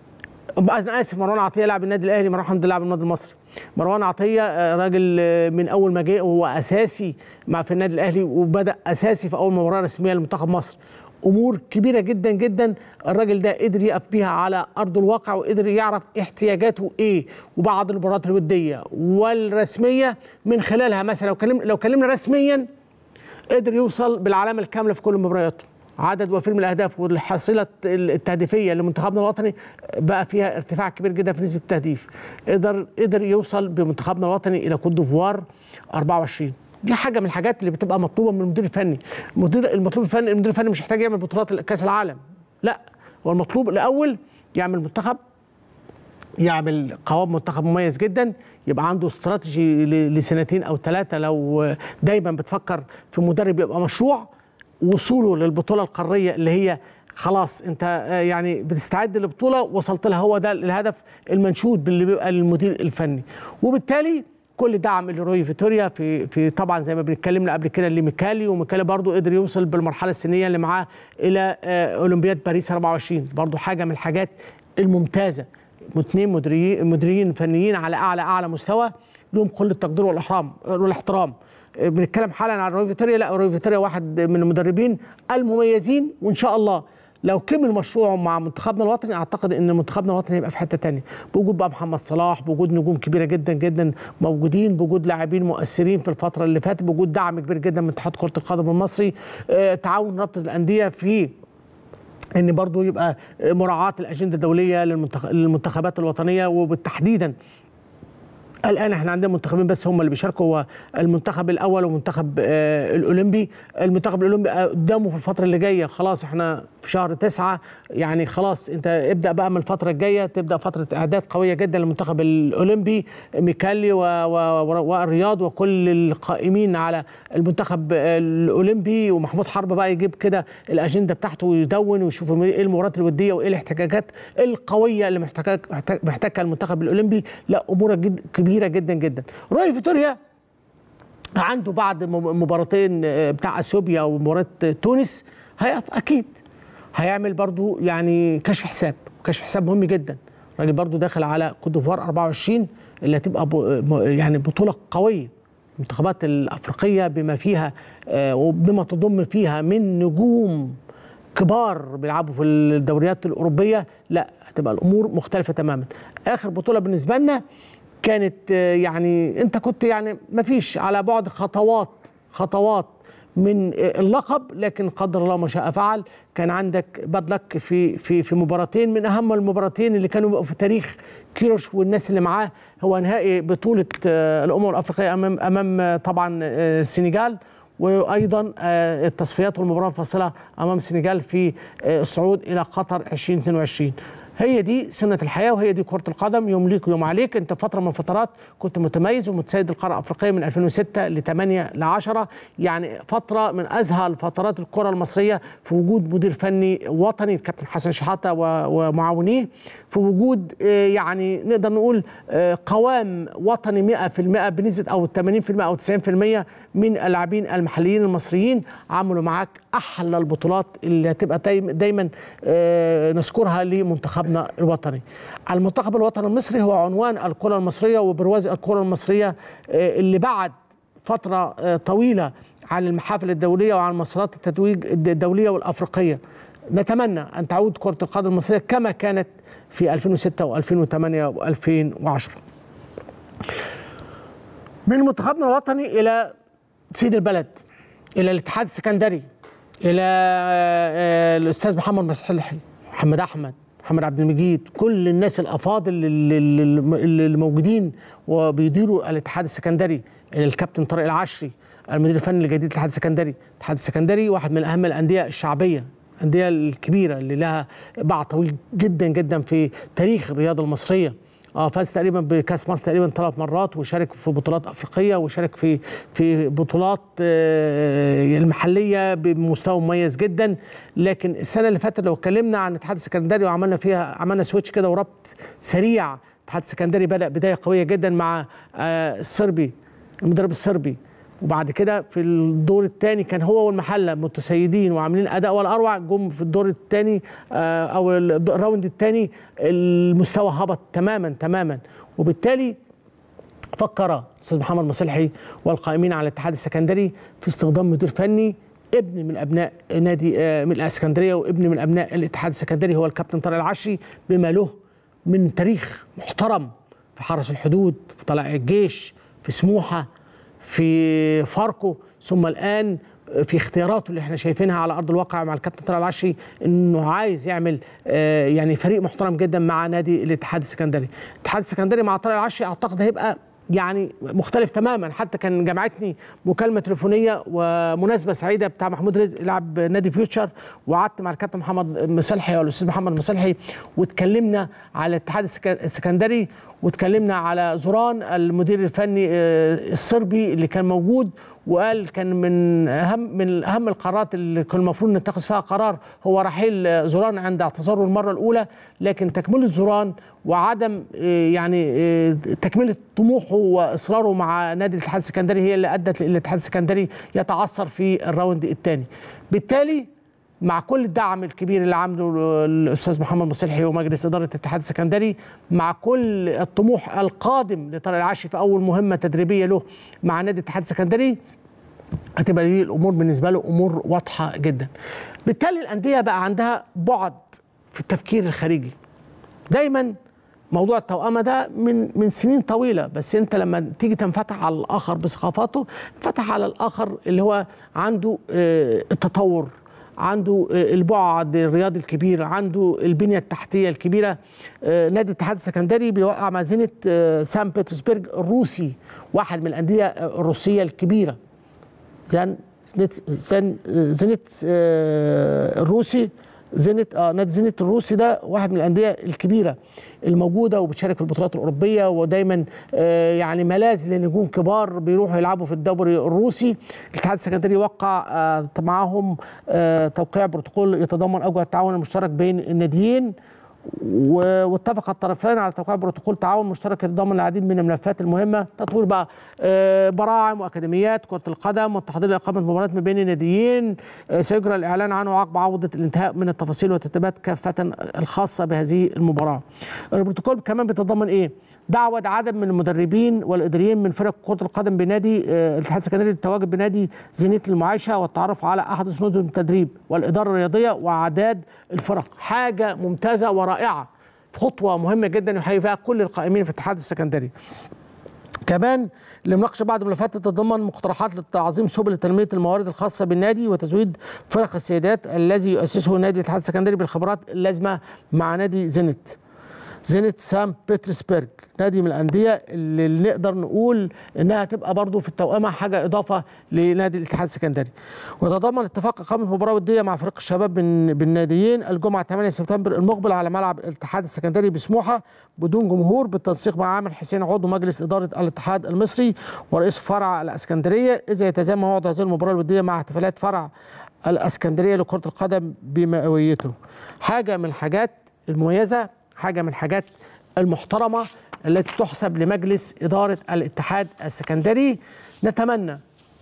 انا اسف مروان عطيه لاعب النادي الاهلي مروان حمدي لاعب النادي المصري مروان عطيه آه، راجل آه، من اول ما جه هو اساسي مع في النادي الاهلي وبدا اساسي في اول مباراه رسميه لمنتخب مصر امور كبيره جدا جدا الراجل ده قدر يقف بيها على ارض الواقع وقدر يعرف احتياجاته ايه وبعض المباريات الوديه والرسميه من خلالها مثلا لو كلم لو كلمنا رسميا قدر يوصل بالعلامه الكامله في كل مبارياته عدد وفير من الاهداف والحصيله التهديفيه لمنتخبنا الوطني بقى فيها ارتفاع كبير جدا في نسبه التهديف قدر قدر يوصل بمنتخبنا الوطني الى كوت ديفوار 24 دي حاجه من الحاجات اللي بتبقى مطلوبه من المدير الفني المدير المطلوب الفني المدير الفني مش محتاج يعمل بطولات كاس العالم لا هو المطلوب الاول يعمل منتخب يعمل قوام منتخب مميز جدا يبقى عنده استراتيجي ل- لسنتين او ثلاثه لو دايما بتفكر في مدرب يبقى مشروع وصوله للبطوله القاريه اللي هي خلاص انت آه، يعني بتستعد للبطوله وصلت لها هو ده الهدف المنشود باللي بيبقى للمدير الفني وبالتالي كل دعم لروي فيتوريا في في طبعا زي ما بنتكلمنا قبل كده لميكالي وميكالي برضو قدر يوصل بالمرحله السنيه اللي معاه الى آه، اولمبياد باريس 24 برضو حاجه من الحاجات الممتازه اثنين مديرين مديرين فنيين على اعلى اعلى مستوى لهم كل التقدير والاحترام والاحترام آه، بنتكلم حالا عن روي فيتوريا لا روي فيتوريا واحد من المدربين المميزين وان شاء الله لو كمل مشروعه مع منتخبنا الوطني اعتقد ان منتخبنا الوطني هيبقى في حته تانية بوجود بقى محمد صلاح بوجود نجوم كبيره جدا جدا موجودين بوجود لاعبين مؤثرين في الفتره اللي فاتت بوجود دعم كبير جدا من اتحاد كره القدم المصري آه، تعاون رابطه الانديه في ان برضو يبقى مراعاه الاجنده الدوليه للمنتخ- للمنتخبات الوطنيه وبالتحديدا الان احنا عندنا منتخبين بس هم اللي بيشاركوا هو المنتخب الاول والمنتخب آه الاولمبي المنتخب الاولمبي قدامه في الفتره اللي جايه خلاص احنا في شهر تسعة يعني خلاص انت ابدا بقى من الفتره الجايه تبدا فتره اعداد قويه جدا للمنتخب الاولمبي ميكالي و- و- والرياض وكل القائمين على المنتخب الاولمبي ومحمود حرب بقى يجيب كده الاجنده بتاعته ويدون ويشوف ايه المباريات الوديه وايه الاحتياجات القويه اللي محتاجها محتاجها المنتخب الاولمبي لا امور جد كبيره جدا جدا روي فيتوريا عنده بعد م- مباراتين آه، بتاع اثيوبيا ومباراه تونس هيقف اكيد هيعمل برضو يعني كشف حساب كشف حساب مهم جدا الراجل برضو داخل على كوت ديفوار 24 اللي هتبقى ب- م- يعني بطوله قويه المنتخبات الافريقيه بما فيها آه، وبما تضم فيها من نجوم كبار بيلعبوا في الدوريات الاوروبيه لا هتبقى الامور مختلفه تماما اخر بطوله بالنسبه لنا كانت آه، يعني انت كنت يعني ما فيش على بعد خطوات خطوات من آه، اللقب لكن قدر الله ما شاء فعل كان عندك باد لك في في في مباراتين من اهم المباراتين اللي كانوا بقوا في تاريخ كيروش والناس اللي معاه هو نهائي بطوله آه، الامم الافريقيه امام امام آه، طبعا آه، السنغال وايضا آه، التصفيات والمباراه الفاصله امام السنغال في آه، الصعود الى قطر 2022 هي دي سنه الحياه وهي دي كره القدم يوم ليك ويوم عليك انت فتره من الفترات كنت متميز ومتسيد القاره الافريقيه من 2006 ل 8 ل 10 يعني فتره من ازهى فترات الكره المصريه في وجود مدير فني وطني الكابتن حسن شحاته و- ومعاونيه في وجود آه، يعني نقدر نقول آه، قوام وطني 100% بنسبه او 80% او 90% من اللاعبين المحليين المصريين عملوا معاك احلى البطولات اللي هتبقى دايما, دايما آه، نذكرها لمنتخبنا الوطني. المنتخب الوطني المصري هو عنوان الكره المصريه وبرواز الكره المصريه آه، اللي بعد فتره آه، طويله عن المحافل الدوليه وعن مسارات التتويج الدوليه والافريقيه. نتمنى ان تعود كره القدم المصريه كما كانت في 2006 و2008 و2010. من منتخبنا الوطني الى سيد البلد الى الاتحاد السكندري الى آه، الاستاذ محمد مسحلحي محمد احمد محمد عبد المجيد كل الناس الافاضل اللي, اللي اللي موجودين وبيديروا الاتحاد السكندري الى الكابتن طارق العشري المدير الفني الجديد للاتحاد السكندري الاتحاد السكندري واحد من اهم الانديه الشعبيه الانديه الكبيره اللي لها باع طويل جدا جدا في تاريخ الرياضه المصريه اه فاز تقريبا بكاس مصر تقريبا ثلاث مرات وشارك في بطولات افريقيه وشارك في في بطولات آه، المحليه بمستوى مميز جدا لكن السنه اللي فاتت لو اتكلمنا عن الاتحاد السكندري وعملنا فيها عملنا سويتش كده وربط سريع الاتحاد السكندري بدا بدايه قويه جدا مع آه، الصربي المدرب الصربي وبعد كده في الدور الثاني كان هو والمحله متسيدين وعاملين اداء ولا اروع جم في الدور الثاني او الد- الراوند الثاني المستوى هبط تماما تماما وبالتالي فكر استاذ محمد مصلحي والقائمين على الاتحاد السكندري في استخدام مدير فني ابن من ابناء نادي آه، من الاسكندريه وابن من ابناء الاتحاد السكندري هو الكابتن طارق العشري بما له من تاريخ محترم في حرس الحدود في طلائع الجيش في سموحه في فاركو ثم الان في اختياراته اللي احنا شايفينها على ارض الواقع مع الكابتن طارق العشري انه عايز يعمل آه، يعني فريق محترم جدا مع نادي الاتحاد السكندري الاتحاد السكندري مع طارق العشري اعتقد هيبقى يعني مختلف تماما حتى كان جمعتني مكالمه تليفونيه ومناسبه سعيده بتاع محمود رزق لاعب نادي فيوتشر وقعدت مع الكابتن محمد مصلحي او الاستاذ محمد مصلحي واتكلمنا على الاتحاد السك- السكندري واتكلمنا على زوران المدير الفني آه، الصربي اللي كان موجود وقال كان من اهم من اهم القرارات اللي كان المفروض نتخذ فيها قرار هو رحيل زوران عند اعتذاره المره الاولى لكن تكمله زوران وعدم يعني تكمله طموحه واصراره مع نادي الاتحاد السكندري هي اللي ادت الاتحاد السكندري يتعثر في الراوند الثاني بالتالي مع كل الدعم الكبير اللي عامله الاستاذ محمد مصلحي ومجلس اداره الاتحاد السكندري مع كل الطموح القادم لطارق العشي في اول مهمه تدريبيه له مع نادي الاتحاد السكندري هتبقى دي الامور بالنسبه له امور واضحه جدا. بالتالي الانديه بقى عندها بعد في التفكير الخارجي. دايما موضوع التوأمة ده من من سنين طويلة بس أنت لما تيجي تنفتح على الآخر بثقافاته انفتح على الآخر اللي هو عنده التطور عنده البعد الرياضي الكبير عنده البنية التحتية الكبيرة نادي الاتحاد السكندري بيوقع مع زينت سان بطرسبرج الروسي واحد من الأندية الروسية الكبيرة زين زين زينت الروسي زينت اه نادي زينت الروسي ده واحد من الانديه الكبيره الموجوده وبتشارك في البطولات الاوروبيه ودايما آه يعني ملاذ لنجوم كبار بيروحوا يلعبوا في الدوري الروسي الاتحاد السكندري وقع آه معاهم آه توقيع بروتوكول يتضمن اوجه التعاون المشترك بين الناديين واتفق الطرفان على توقيع بروتوكول تعاون مشترك يتضمن العديد من الملفات المهمه تطوير بقى براعم واكاديميات كره القدم والتحضير لاقامه مباريات ما بين الناديين سيجرى الاعلان عنه عقب عوده الانتهاء من التفاصيل والترتيبات كافه الخاصه بهذه المباراه. البروتوكول كمان بيتضمن ايه؟ دعوه عدد من المدربين والاداريين من فرق كره القدم بنادي الاتحاد السكندري للتواجد بنادي زينيت المعايشه والتعرف على احدث نظم التدريب والاداره الرياضيه واعداد الفرق حاجه ممتازه ورائعه خطوه مهمه جدا يحيي فيها كل القائمين في الاتحاد السكندري كمان لمناقشه بعض الملفات تتضمن مقترحات لتعظيم سبل تنميه الموارد الخاصه بالنادي وتزويد فرق السيدات الذي يؤسسه نادي الاتحاد السكندري بالخبرات اللازمه مع نادي زينت زينت سان بطرسبرج نادي من الانديه اللي نقدر نقول انها تبقى برضو في التوأمه حاجه اضافه لنادي الاتحاد السكندري وتضمن اتفاق اقامه مباراه وديه مع فريق الشباب بالناديين الجمعه 8 سبتمبر المقبل على ملعب الاتحاد السكندري بسموحه بدون جمهور بالتنسيق مع عامر حسين عضو مجلس اداره الاتحاد المصري ورئيس فرع الاسكندريه اذا يتزامن موعد هذه المباراه الوديه مع احتفالات فرع الاسكندريه لكره القدم بمئويته حاجه من الحاجات المميزه حاجه من الحاجات المحترمه التي تحسب لمجلس اداره الاتحاد السكندري نتمنى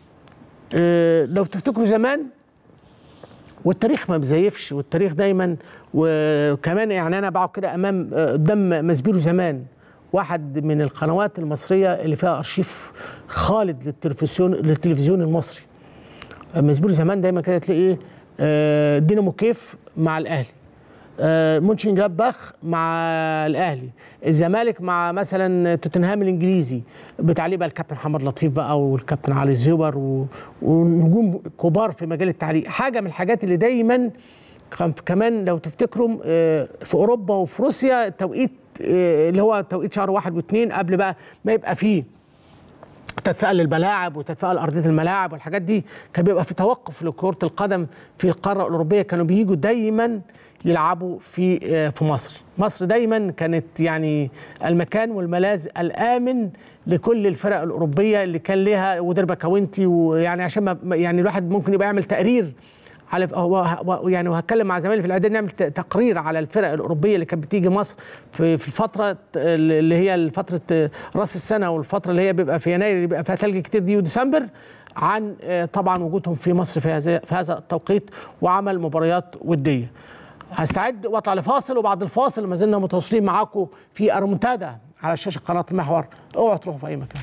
اه لو تفتكروا زمان والتاريخ ما بزيفش والتاريخ دايما وكمان يعني انا بقعد كده امام قدام مسبيرو زمان واحد من القنوات المصريه اللي فيها ارشيف خالد للتلفزيون للتلفزيون المصري مسبيرو زمان دايما كده تلاقي ايه اه دينامو كيف مع الاهلي مونشن جلاباخ مع الاهلي الزمالك مع مثلا توتنهام الانجليزي بتعليق بقى الكابتن محمد لطيف بقى والكابتن علي الزبر و... ونجوم كبار في مجال التعليق حاجه من الحاجات اللي دايما كمان لو تفتكروا في اوروبا وفي روسيا التوقيت اللي هو توقيت شهر واحد واثنين قبل بقى ما يبقى فيه تدفئه للملاعب وتدفئه لارضيه الملاعب والحاجات دي كان بيبقى في توقف لكره القدم في القاره الاوروبيه كانوا بيجوا دايما يلعبوا في في مصر مصر دايما كانت يعني المكان والملاذ الامن لكل الفرق الاوروبيه اللي كان لها ودربا كاونتي ويعني عشان ما يعني الواحد ممكن يبقى يعمل تقرير على هو يعني وهتكلم مع زمايلي في الاعداد نعمل تقرير على الفرق الاوروبيه اللي كانت بتيجي مصر في في الفتره اللي هي فتره راس السنه والفتره اللي هي بيبقى في يناير اللي بيبقى فيها ثلج كتير دي وديسمبر عن طبعا وجودهم في مصر في هذا في هذا التوقيت وعمل مباريات وديه. هستعد واطلع لفاصل وبعد الفاصل ما زلنا متواصلين معاكم في ارمنتادا على شاشه قناه المحور اوعوا تروحوا في اي مكان.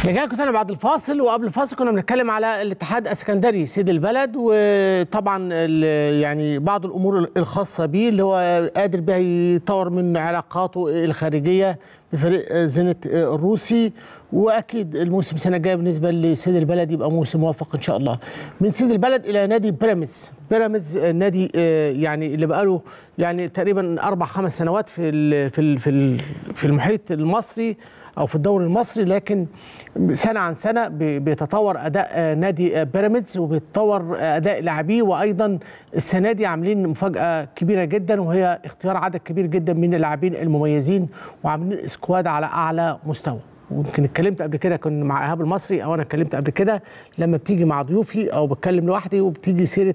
رجعنا تاني بعد الفاصل وقبل الفاصل كنا بنتكلم على الاتحاد السكندري سيد البلد وطبعا ال- يعني بعض الامور الخاصه بيه اللي هو قادر بها يطور من علاقاته الخارجيه بفريق زينت الروسي واكيد الموسم السنه الجايه بالنسبه لسيد البلد يبقى موسم موفق ان شاء الله. من سيد البلد الى نادي بيراميدز، بيراميدز نادي آه، يعني اللي بقاله يعني تقريبا اربع خمس سنوات في ال- في ال- في ال- في المحيط المصري او في الدوري المصري لكن سنه عن سنه بي- بيتطور اداء آه، نادي آه، بيراميدز وبيتطور آه، اداء لاعبيه وايضا السنه دي عاملين مفاجاه كبيره جدا وهي اختيار عدد كبير جدا من اللاعبين المميزين وعاملين سكواد على اعلى مستوى ويمكن اتكلمت قبل كده كنت مع ايهاب المصري او انا اتكلمت قبل كده لما بتيجي مع ضيوفي او بتكلم لوحدي وبتيجي سيره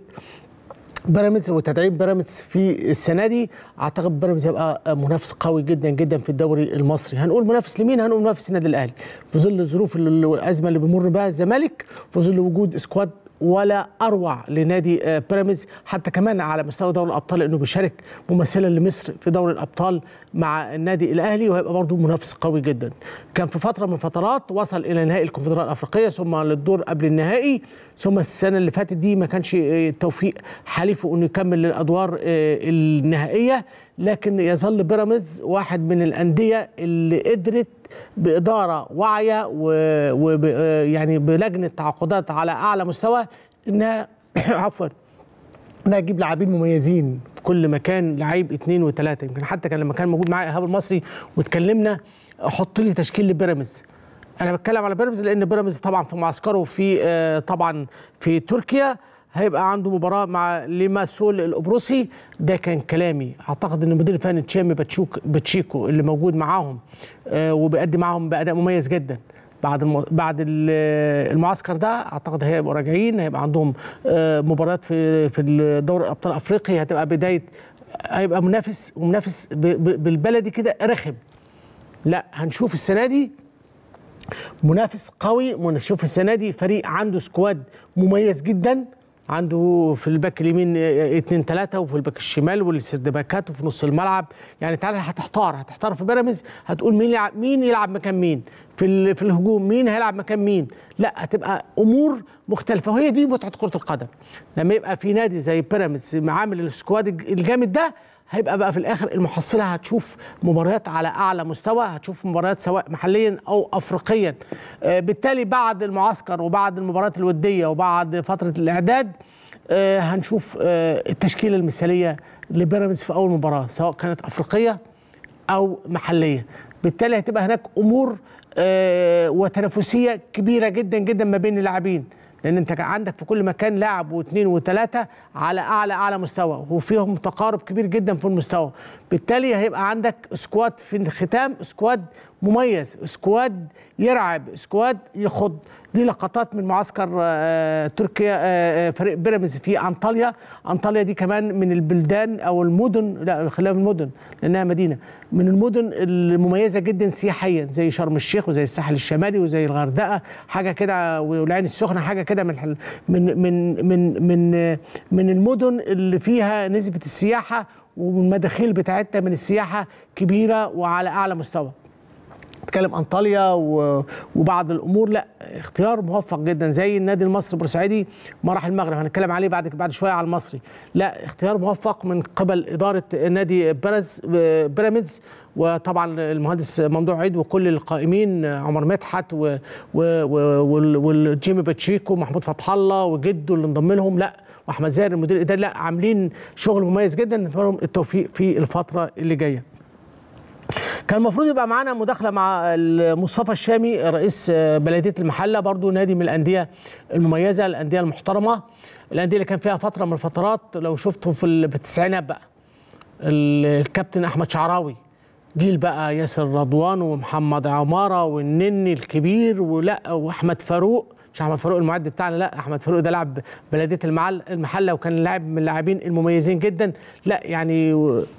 بيراميدز وتدعيم بيراميدز في السنه دي اعتقد بيراميدز هيبقى منافس قوي جدا جدا في الدوري المصري هنقول منافس لمين هنقول منافس النادي الاهلي في ظل الظروف اللي- والازمه اللي بيمر بها الزمالك في ظل وجود سكواد ولا اروع لنادي آه، بيراميدز حتى كمان على مستوى دوري الابطال لانه بيشارك ممثلا لمصر في دوري الابطال مع النادي الاهلي وهيبقى برضه منافس قوي جدا كان في فتره من الفترات وصل الى نهائي الكونفدراليه الافريقيه ثم للدور قبل النهائي ثم السنه اللي فاتت دي ما كانش آه، توفيق حليفه انه يكمل للادوار آه، النهائيه لكن يظل بيراميدز واحد من الانديه اللي قدرت باداره واعيه و... وب... آه، يعني بلجنه تعاقدات على اعلى مستوى انها عفوا انها تجيب لاعبين مميزين في كل مكان لعيب اثنين وثلاثه يمكن حتى كان لما كان موجود معايا ايهاب المصري واتكلمنا حط لي تشكيل لبيراميدز انا بتكلم على بيراميدز لان بيراميدز طبعا في معسكره في آه، طبعا في تركيا هيبقى عنده مباراه مع ليماسول القبرصي ده كان كلامي اعتقد ان المدير الفني تشامي باتشوك باتشيكو اللي موجود معاهم آه، وبيقدم معاهم باداء مميز جدا بعد الم... بعد ال- المعسكر ده اعتقد هيبقوا راجعين هيبقى عندهم آه، مباريات في في دوري ابطال افريقيا هتبقى بدايه هيبقى منافس ومنافس ب... ب... بالبلدي كده رخم لا هنشوف السنه دي منافس قوي ونشوف السنه دي فريق عنده سكواد مميز جدا عنده في الباك اليمين اه، اتنين تلاته وفي الباك الشمال والسردباكات وفي نص الملعب يعني تعالى هتحتار هتحتار في بيراميدز هتقول مين يلعب مين يلعب مكان مين في ال- في الهجوم مين هيلعب مكان مين لا هتبقى امور مختلفه وهي دي متعه كره القدم لما يبقى في نادي زي بيراميدز عامل السكواد الج- الجامد ده هيبقى بقى في الاخر المحصله هتشوف مباريات على اعلى مستوى هتشوف مباريات سواء محليا او افريقيا آه، بالتالي بعد المعسكر وبعد المباريات الوديه وبعد فتره الاعداد آه، هنشوف آه، التشكيله المثاليه لبيراميدز في اول مباراه سواء كانت افريقيه او محليه بالتالي هتبقى هناك امور آه، وتنافسيه كبيره جدا جدا ما بين اللاعبين لان انت كان عندك في كل مكان لاعب واثنين وثلاثه على اعلى اعلى مستوى وفيهم تقارب كبير جدا في المستوى بالتالي هيبقى عندك سكواد في الختام سكواد مميز سكواد يرعب سكواد يخض دي لقطات من معسكر آه، تركيا آه، آه، فريق بيراميدز في انطاليا انطاليا دي كمان من البلدان او المدن لا خليها من المدن لانها مدينه من المدن المميزه جدا سياحيا زي شرم الشيخ وزي الساحل الشمالي وزي الغردقه حاجه كده والعين السخنه حاجه كده من الحل- من من من من من المدن اللي فيها نسبه السياحه والمداخيل بتاعتها من السياحه كبيره وعلى اعلى مستوى تتكلم انطاليا و- وبعض الامور لا اختيار موفق جدا زي النادي المصري البورسعيدي ما راح المغرب هنتكلم عليه بعد بعد شويه على المصري لا اختيار موفق من قبل اداره نادي بيرز بيراميدز وطبعا المهندس ممدوح عيد وكل القائمين عمر مدحت و- و- و- وال- والجيمي باتشيكو ومحمود فتح الله وجده اللي انضم لهم لا واحمد زاهر المدير الاداري لا عاملين شغل مميز جدا نتمنى لهم التوفيق في الفتره اللي جايه كان المفروض يبقى معانا مداخله مع مصطفى الشامي رئيس بلديه المحله برضو نادي من الانديه المميزه الانديه المحترمه الانديه اللي كان فيها فتره من الفترات لو شفتوا في ال- في التسعينات بقى ال- الكابتن احمد شعراوي جيل بقى ياسر رضوان ومحمد عماره والنني الكبير ولا واحمد فاروق مش احمد فاروق المعد بتاعنا لا احمد فاروق ده لاعب بلديه المعل المحله وكان لاعب من اللاعبين المميزين جدا لا يعني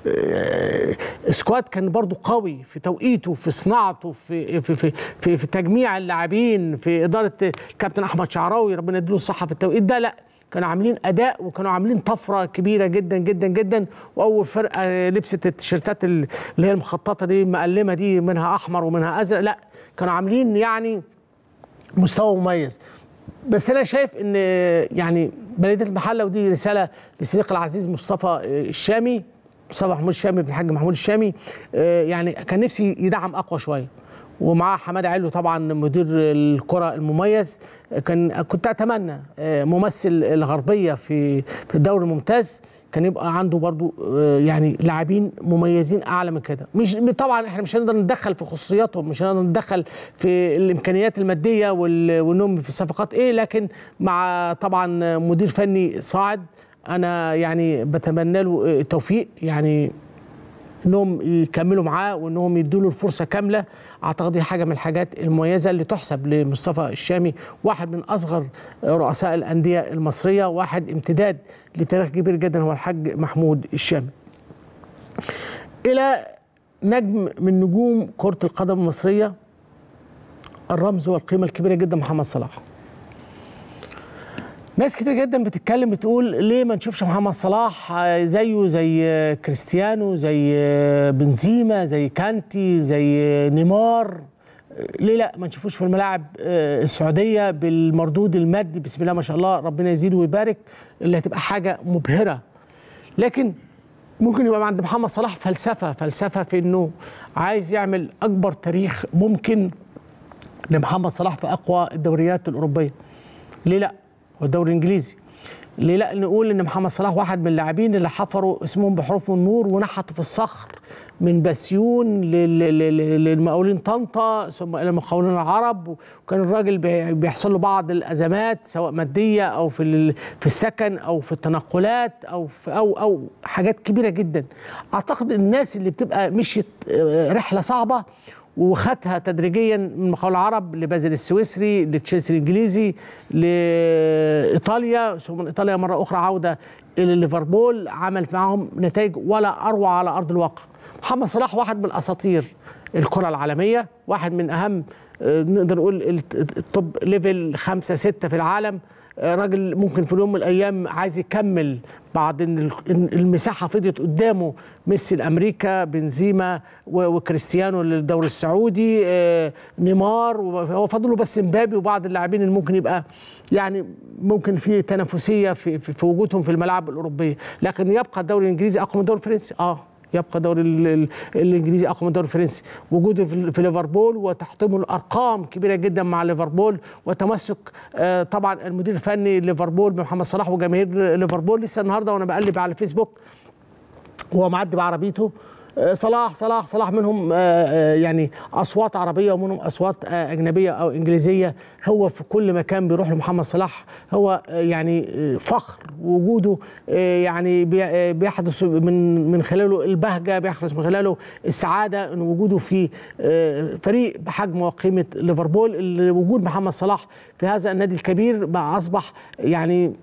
آه، سكواد كان برضو قوي في توقيته في صناعته في في في في, في تجميع اللاعبين في اداره الكابتن احمد شعراوي ربنا يديله الصحه في التوقيت ده لا كانوا عاملين اداء وكانوا عاملين طفره كبيره جدا جدا جدا واول فرقه لبست التيشيرتات اللي هي المخططه دي المقلمه دي منها احمر ومنها ازرق لا كانوا عاملين يعني مستوى مميز بس انا شايف ان يعني بلديه المحله ودي رساله لصديقي العزيز مصطفى الشامي مصطفى محمود الشامي بن الحاج محمود الشامي آه، يعني كان نفسي يدعم اقوى شويه ومعاه حماده علو طبعا مدير الكره المميز كان كنت اتمنى آه، ممثل الغربيه في في الدوري الممتاز كان يبقى عنده برضو آه، يعني لاعبين مميزين اعلى من كده مش طبعا احنا مش هنقدر نتدخل في خصوصياتهم مش هنقدر نتدخل في الامكانيات الماديه وال- وانهم في الصفقات ايه لكن مع طبعا مدير فني صاعد انا يعني بتمنى له التوفيق يعني انهم يكملوا معاه وانهم يدوا له الفرصه كامله اعتقد دي حاجه من الحاجات المميزه اللي تحسب لمصطفى الشامي واحد من اصغر رؤساء الانديه المصريه واحد امتداد لتاريخ كبير جدا هو الحاج محمود الشامي الى نجم من نجوم كره القدم المصريه الرمز والقيمه الكبيره جدا محمد صلاح ناس كتير جدا بتتكلم بتقول ليه ما نشوفش محمد صلاح آه، زيه زي آه، كريستيانو زي آه، بنزيما زي كانتي زي آه، نيمار آه، ليه لا ما نشوفوش في الملاعب آه، السعوديه بالمردود المادي بسم الله ما شاء الله ربنا يزيده ويبارك اللي هتبقى حاجه مبهره لكن ممكن يبقى عند محمد صلاح فلسفه فلسفه في انه عايز يعمل اكبر تاريخ ممكن لمحمد صلاح في اقوى الدوريات الاوروبيه ليه لا هو الدوري الانجليزي ليه لا نقول ان محمد صلاح واحد من اللاعبين اللي حفروا اسمهم بحروف النور ونحتوا في الصخر من بسيون لل- لل- لل- للمقاولين طنطا ثم الى المقاولين العرب وكان الراجل بي- بيحصل له بعض الازمات سواء ماديه او في ال- في السكن او في التنقلات او في او او حاجات كبيره جدا اعتقد الناس اللي بتبقى مشيت آه، رحله صعبه وخدها تدريجيا من مقاول العرب لبازل السويسري لتشيلسي الانجليزي لايطاليا ثم من ايطاليا مره اخرى عوده الى ليفربول عمل معهم نتائج ولا اروع على ارض الواقع محمد صلاح واحد من اساطير الكره العالميه واحد من اهم آه، نقدر نقول الت- التوب ليفل خمسة ستة في العالم آه، راجل ممكن في يوم من الايام عايز يكمل بعد ان ال- إن المساحه فضيت قدامه ميسي لامريكا بنزيما و- وكريستيانو للدوري السعودي آه، نيمار هو فاضله بس مبابي وبعض اللاعبين اللي ممكن يبقى يعني ممكن في تنافسيه في, في, في وجودهم في الملاعب الاوروبيه لكن يبقى الدوري الانجليزي اقوى من الدوري الفرنسي اه يبقى الدوري ال- ال- الانجليزي اقوى من الدوري الفرنسي وجوده في في ليفربول وتحطيمه الارقام كبيره جدا مع ليفربول وتمسك آه، طبعا المدير الفني ليفربول محمد صلاح وجماهير ليفربول لسه النهارده وانا بقلب على الفيسبوك وهو معدي بعربيته آه، صلاح صلاح صلاح منهم آه، آه، يعني اصوات عربيه ومنهم اصوات آه، اجنبيه او انجليزيه هو في كل مكان بيروح لمحمد صلاح هو آه، يعني آه، فخر وجوده آه، يعني بي- آه، بيحدث من من خلاله البهجه بيحدث من خلاله السعاده ان وجوده في آه، فريق بحجم وقيمه ليفربول اللي وجود محمد صلاح في هذا النادي الكبير بقى اصبح يعني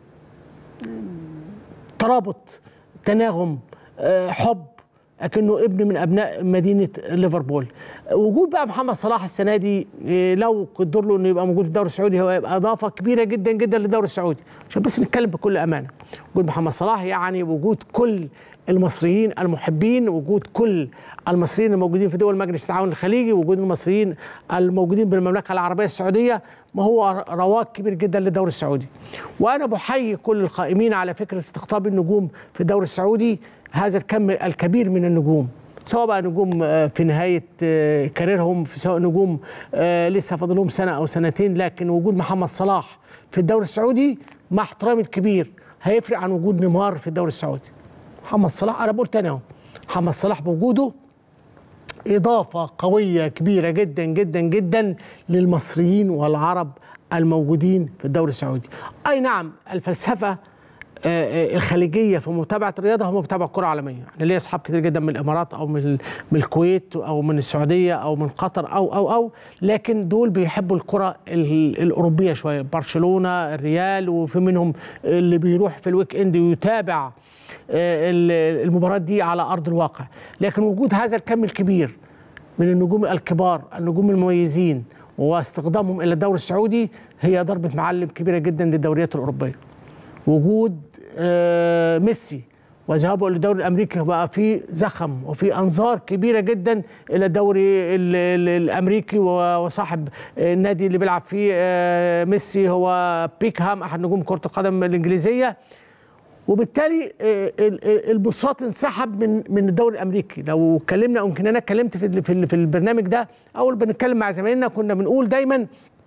ترابط تناغم آه، حب اكنه ابن من ابناء مدينه ليفربول وجود بقى محمد صلاح السنه دي آه، لو قدر له انه يبقى موجود في الدوري السعودي هو يبقى اضافه كبيره جدا جدا للدوري السعودي عشان بس نتكلم بكل امانه وجود محمد صلاح يعني وجود كل المصريين المحبين وجود كل المصريين الموجودين في دول مجلس التعاون الخليجي وجود المصريين الموجودين بالمملكه العربيه السعوديه ما هو رواج كبير جدا للدوري السعودي وانا بحيي كل القائمين على فكره استقطاب النجوم في الدوري السعودي هذا الكم الكبير من النجوم سواء بقى نجوم آه، في نهايه آه، كاريرهم في سواء نجوم آه، لسه فاضلهم سنه او سنتين لكن وجود محمد صلاح في الدوري السعودي مع احترامي الكبير هيفرق عن وجود نيمار في الدوري السعودي محمد صلاح انا بقول تاني اهو محمد صلاح بوجوده إضافة قوية كبيرة جدا جدا جدا للمصريين والعرب الموجودين في الدوري السعودي أي نعم الفلسفة آه، آه، الخليجية في متابعة الرياضة هم متابعة كرة عالمية أنا ليا أصحاب كتير جدا من الإمارات أو من من الكويت أو من السعودية أو من قطر أو أو أو لكن دول بيحبوا الكرة ال- الأوروبية شوية برشلونة الريال وفي منهم اللي بيروح في الويك إند ويتابع آه، ال- المباراة دي على أرض الواقع لكن وجود هذا الكم الكبير من النجوم الكبار النجوم المميزين واستخدامهم إلى الدوري السعودي هي ضربة معلم كبيرة جدا للدوريات الأوروبية وجود آه، ميسي وذهابه الى الدوري الامريكي بقى في زخم وفي انظار كبيره جدا الى الدوري ال- ال- الامريكي و- وصاحب النادي اللي بيلعب فيه آه، ميسي هو بيكهام احد نجوم كره القدم الانجليزيه وبالتالي آه، ال- ال- البساط انسحب من من الدوري الامريكي لو اتكلمنا يمكن انا اتكلمت في ال- في ال- في البرنامج ده اول بنتكلم مع زمايلنا كنا بنقول دايما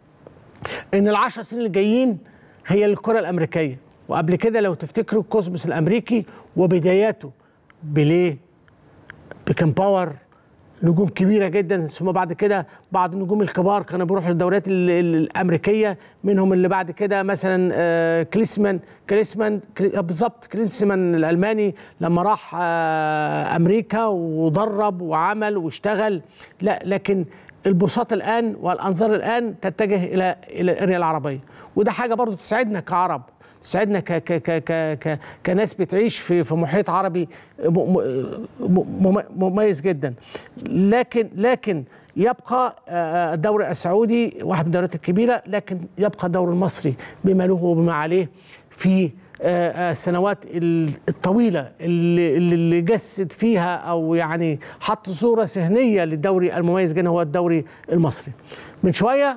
ان العشر سنين الجايين هي الكره الامريكيه وقبل كده لو تفتكروا الكوزموس الامريكي وبداياته بيليه بيكن باور نجوم كبيره جدا ثم بعد كده بعض النجوم الكبار كانوا بيروحوا للدوريات ال- ال- الامريكيه منهم اللي بعد كده مثلا آه، كليسمان كليسمان كلي- آه، بالظبط كليسمان الالماني لما راح آه، امريكا ودرب وعمل واشتغل لا لكن البساط الان والانظار الان تتجه الى الى الاريا العربيه وده حاجه برضو تسعدنا كعرب تسعدنا ك ك ك ك ك كناس بتعيش في في محيط عربي م- م- م- مميز جدا لكن لكن يبقى آه، الدوري السعودي واحد من الدوريات الكبيره لكن يبقى الدوري المصري بما له وبما عليه في آه، آه، السنوات ال- الطويله اللي اللي جسد فيها او يعني حط صوره ذهنيه للدوري المميز جدا هو الدوري المصري من شويه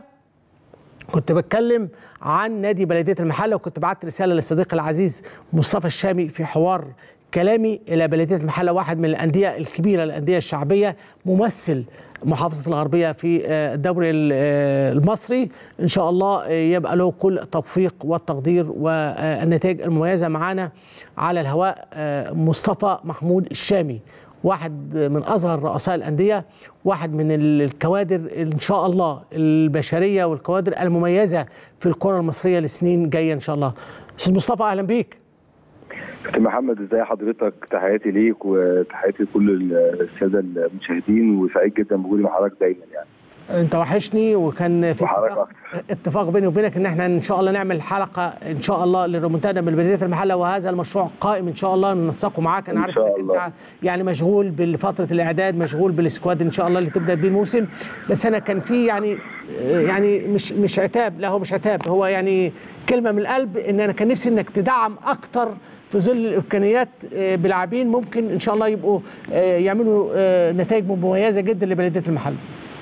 كنت بتكلم عن نادي بلديه المحله وكنت بعت رساله للصديق العزيز مصطفى الشامي في حوار كلامي الى بلديه المحله واحد من الانديه الكبيره الانديه الشعبيه ممثل محافظه الغربيه في آه، الدوري ال- آه، المصري ان شاء الله آه، يبقى له كل التوفيق والتقدير والنتائج المميزه معانا على الهواء آه، مصطفى محمود الشامي واحد من اصغر رؤساء الانديه واحد من ال- الكوادر ان شاء الله البشريه والكوادر المميزه في الكره المصريه لسنين جايه ان شاء الله استاذ مصطفى اهلا بيك كابتن محمد ازاي حضرتك تحياتي ليك وتحياتي لكل الساده المشاهدين وسعيد جدا بوجودي مع حضرتك دايما يعني انت وحشني وكان في وحضرتك اتفاق, اتفاق بيني وبينك ان احنا ان شاء الله نعمل حلقه ان شاء الله للريمونتادا من بلديه المحله وهذا المشروع قائم ان شاء الله ننسقه معاك انا إن عارف شاء انك الله. انت يعني مشغول بفتره الاعداد مشغول بالسكواد ان شاء الله اللي تبدا بيه الموسم بس انا كان في يعني يعني مش مش عتاب لا هو مش عتاب هو يعني كلمه من القلب ان انا كان نفسي انك تدعم اكتر في ظل الامكانيات آه، بلاعبين ممكن ان شاء الله يبقوا آه، يعملوا آه، نتائج مميزه جدا لبلديه المحله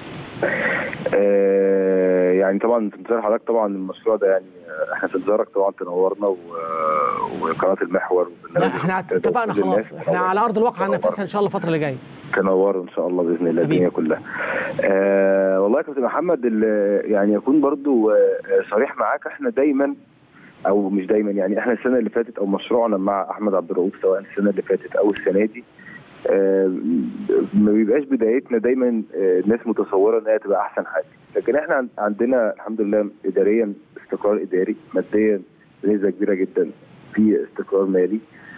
آه يعني طبعا في انتظار حضرتك طبعا المشروع ده يعني آه، احنا في انتظارك طبعا تنورنا و- وقناه المحور لا وبرنامج احنا المنتدى اتفقنا وكل الناس خلاص احنا على ارض الواقع هننفذها ان شاء الله الفتره اللي جايه تنوروا ان شاء الله باذن الله حبيبي. الدنيا كلها. آه والله يا كابتن محمد ال- يعني اكون برضو آه، صريح معاك احنا دايما او مش دايما يعني احنا السنه اللي فاتت او مشروعنا مع احمد عبد الرؤوف سواء السنه اللي فاتت او السنه دي آه، ما بيبقاش بدايتنا دايما آه، الناس متصوره ان هي تبقى احسن حاجه لكن احنا عن- عندنا الحمد لله اداريا استقرار اداري ماديا بنسبه كبيره جدا في استقرار مالي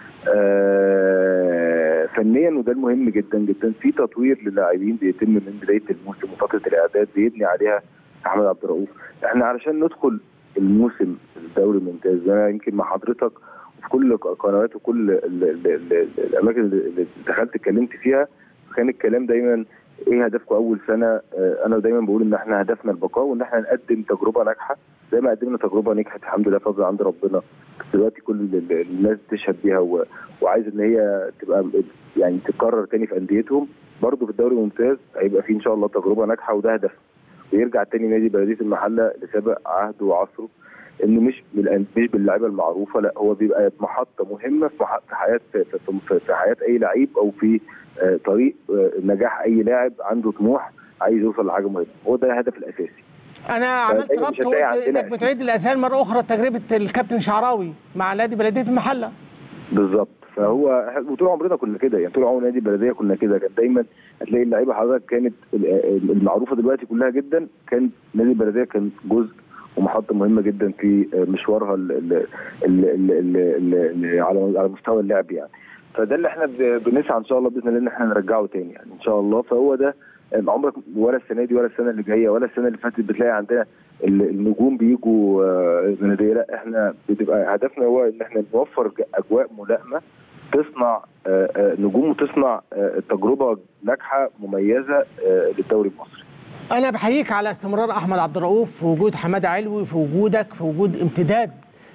آه، فنيا وده المهم جدا جدا في تطوير للاعبين بيتم من بدايه الموسم وفتره الاعداد بيبني عليها احمد عبد الرؤوف احنا علشان ندخل الموسم الدوري الممتاز انا يمكن مع حضرتك في كل قنوات وكل ال- ال- ال- الاماكن اللي دخلت اتكلمت فيها كان الكلام دايما ايه هدفكم اول سنه آه، انا دايما بقول ان احنا هدفنا البقاء وان احنا نقدم تجربه ناجحه زي ما قدمنا تجربه نجحت الحمد لله فضل عند ربنا دلوقتي كل ال- ال- الناس تشهد بيها و- وعايز ان هي تبقى يعني تتكرر تاني في انديتهم برضه في الدوري الممتاز هيبقى فيه ان شاء الله تجربه ناجحه وده هدف ويرجع تاني نادي بلديه المحله لسابق عهده وعصره انه مش بالأن- مش باللعيبه المعروفه لا هو بيبقى محطه مهمه في مح- في حياه في, في, في, في حياه اي لعيب او في آه، طريق آه، نجاح اي لاعب عنده طموح عايز يوصل لحاجه مهمه هو ده الهدف الاساسي انا عملت دايماً ربط مش هتلاقي وقلت عندنا انك بتعيد الاذهان مره اخرى تجربه الكابتن شعراوي مع نادي بلديه المحله بالظبط فهو وطول عمرنا كنا كده يعني طول عمر نادي البلديه كنا كده كان دايما هتلاقي اللعيبه حضرتك كانت ال- المعروفه دلوقتي كلها جدا كان نادي البلديه كان جزء ومحطه مهمه جدا في مشوارها ال ال ال ال ال ال ال على على مستوى اللعب يعني فده اللي احنا ب- بنسعى ان شاء الله باذن الله ان احنا نرجعه تاني يعني ان شاء الله فهو ده عمرك ولا السنه دي ولا السنه اللي جايه ولا السنه اللي فاتت بتلاقي عندنا ال- النجوم بيجوا آه، بلديه لا احنا بتبقى هدفنا هو ان احنا نوفر ج- اجواء ملائمه تصنع آه، آه، نجوم وتصنع آه، تجربه ناجحه مميزه آه، للدوري المصري انا بحييك على استمرار احمد عبد الرؤوف في وجود حماده علوي في وجودك في وجود امتداد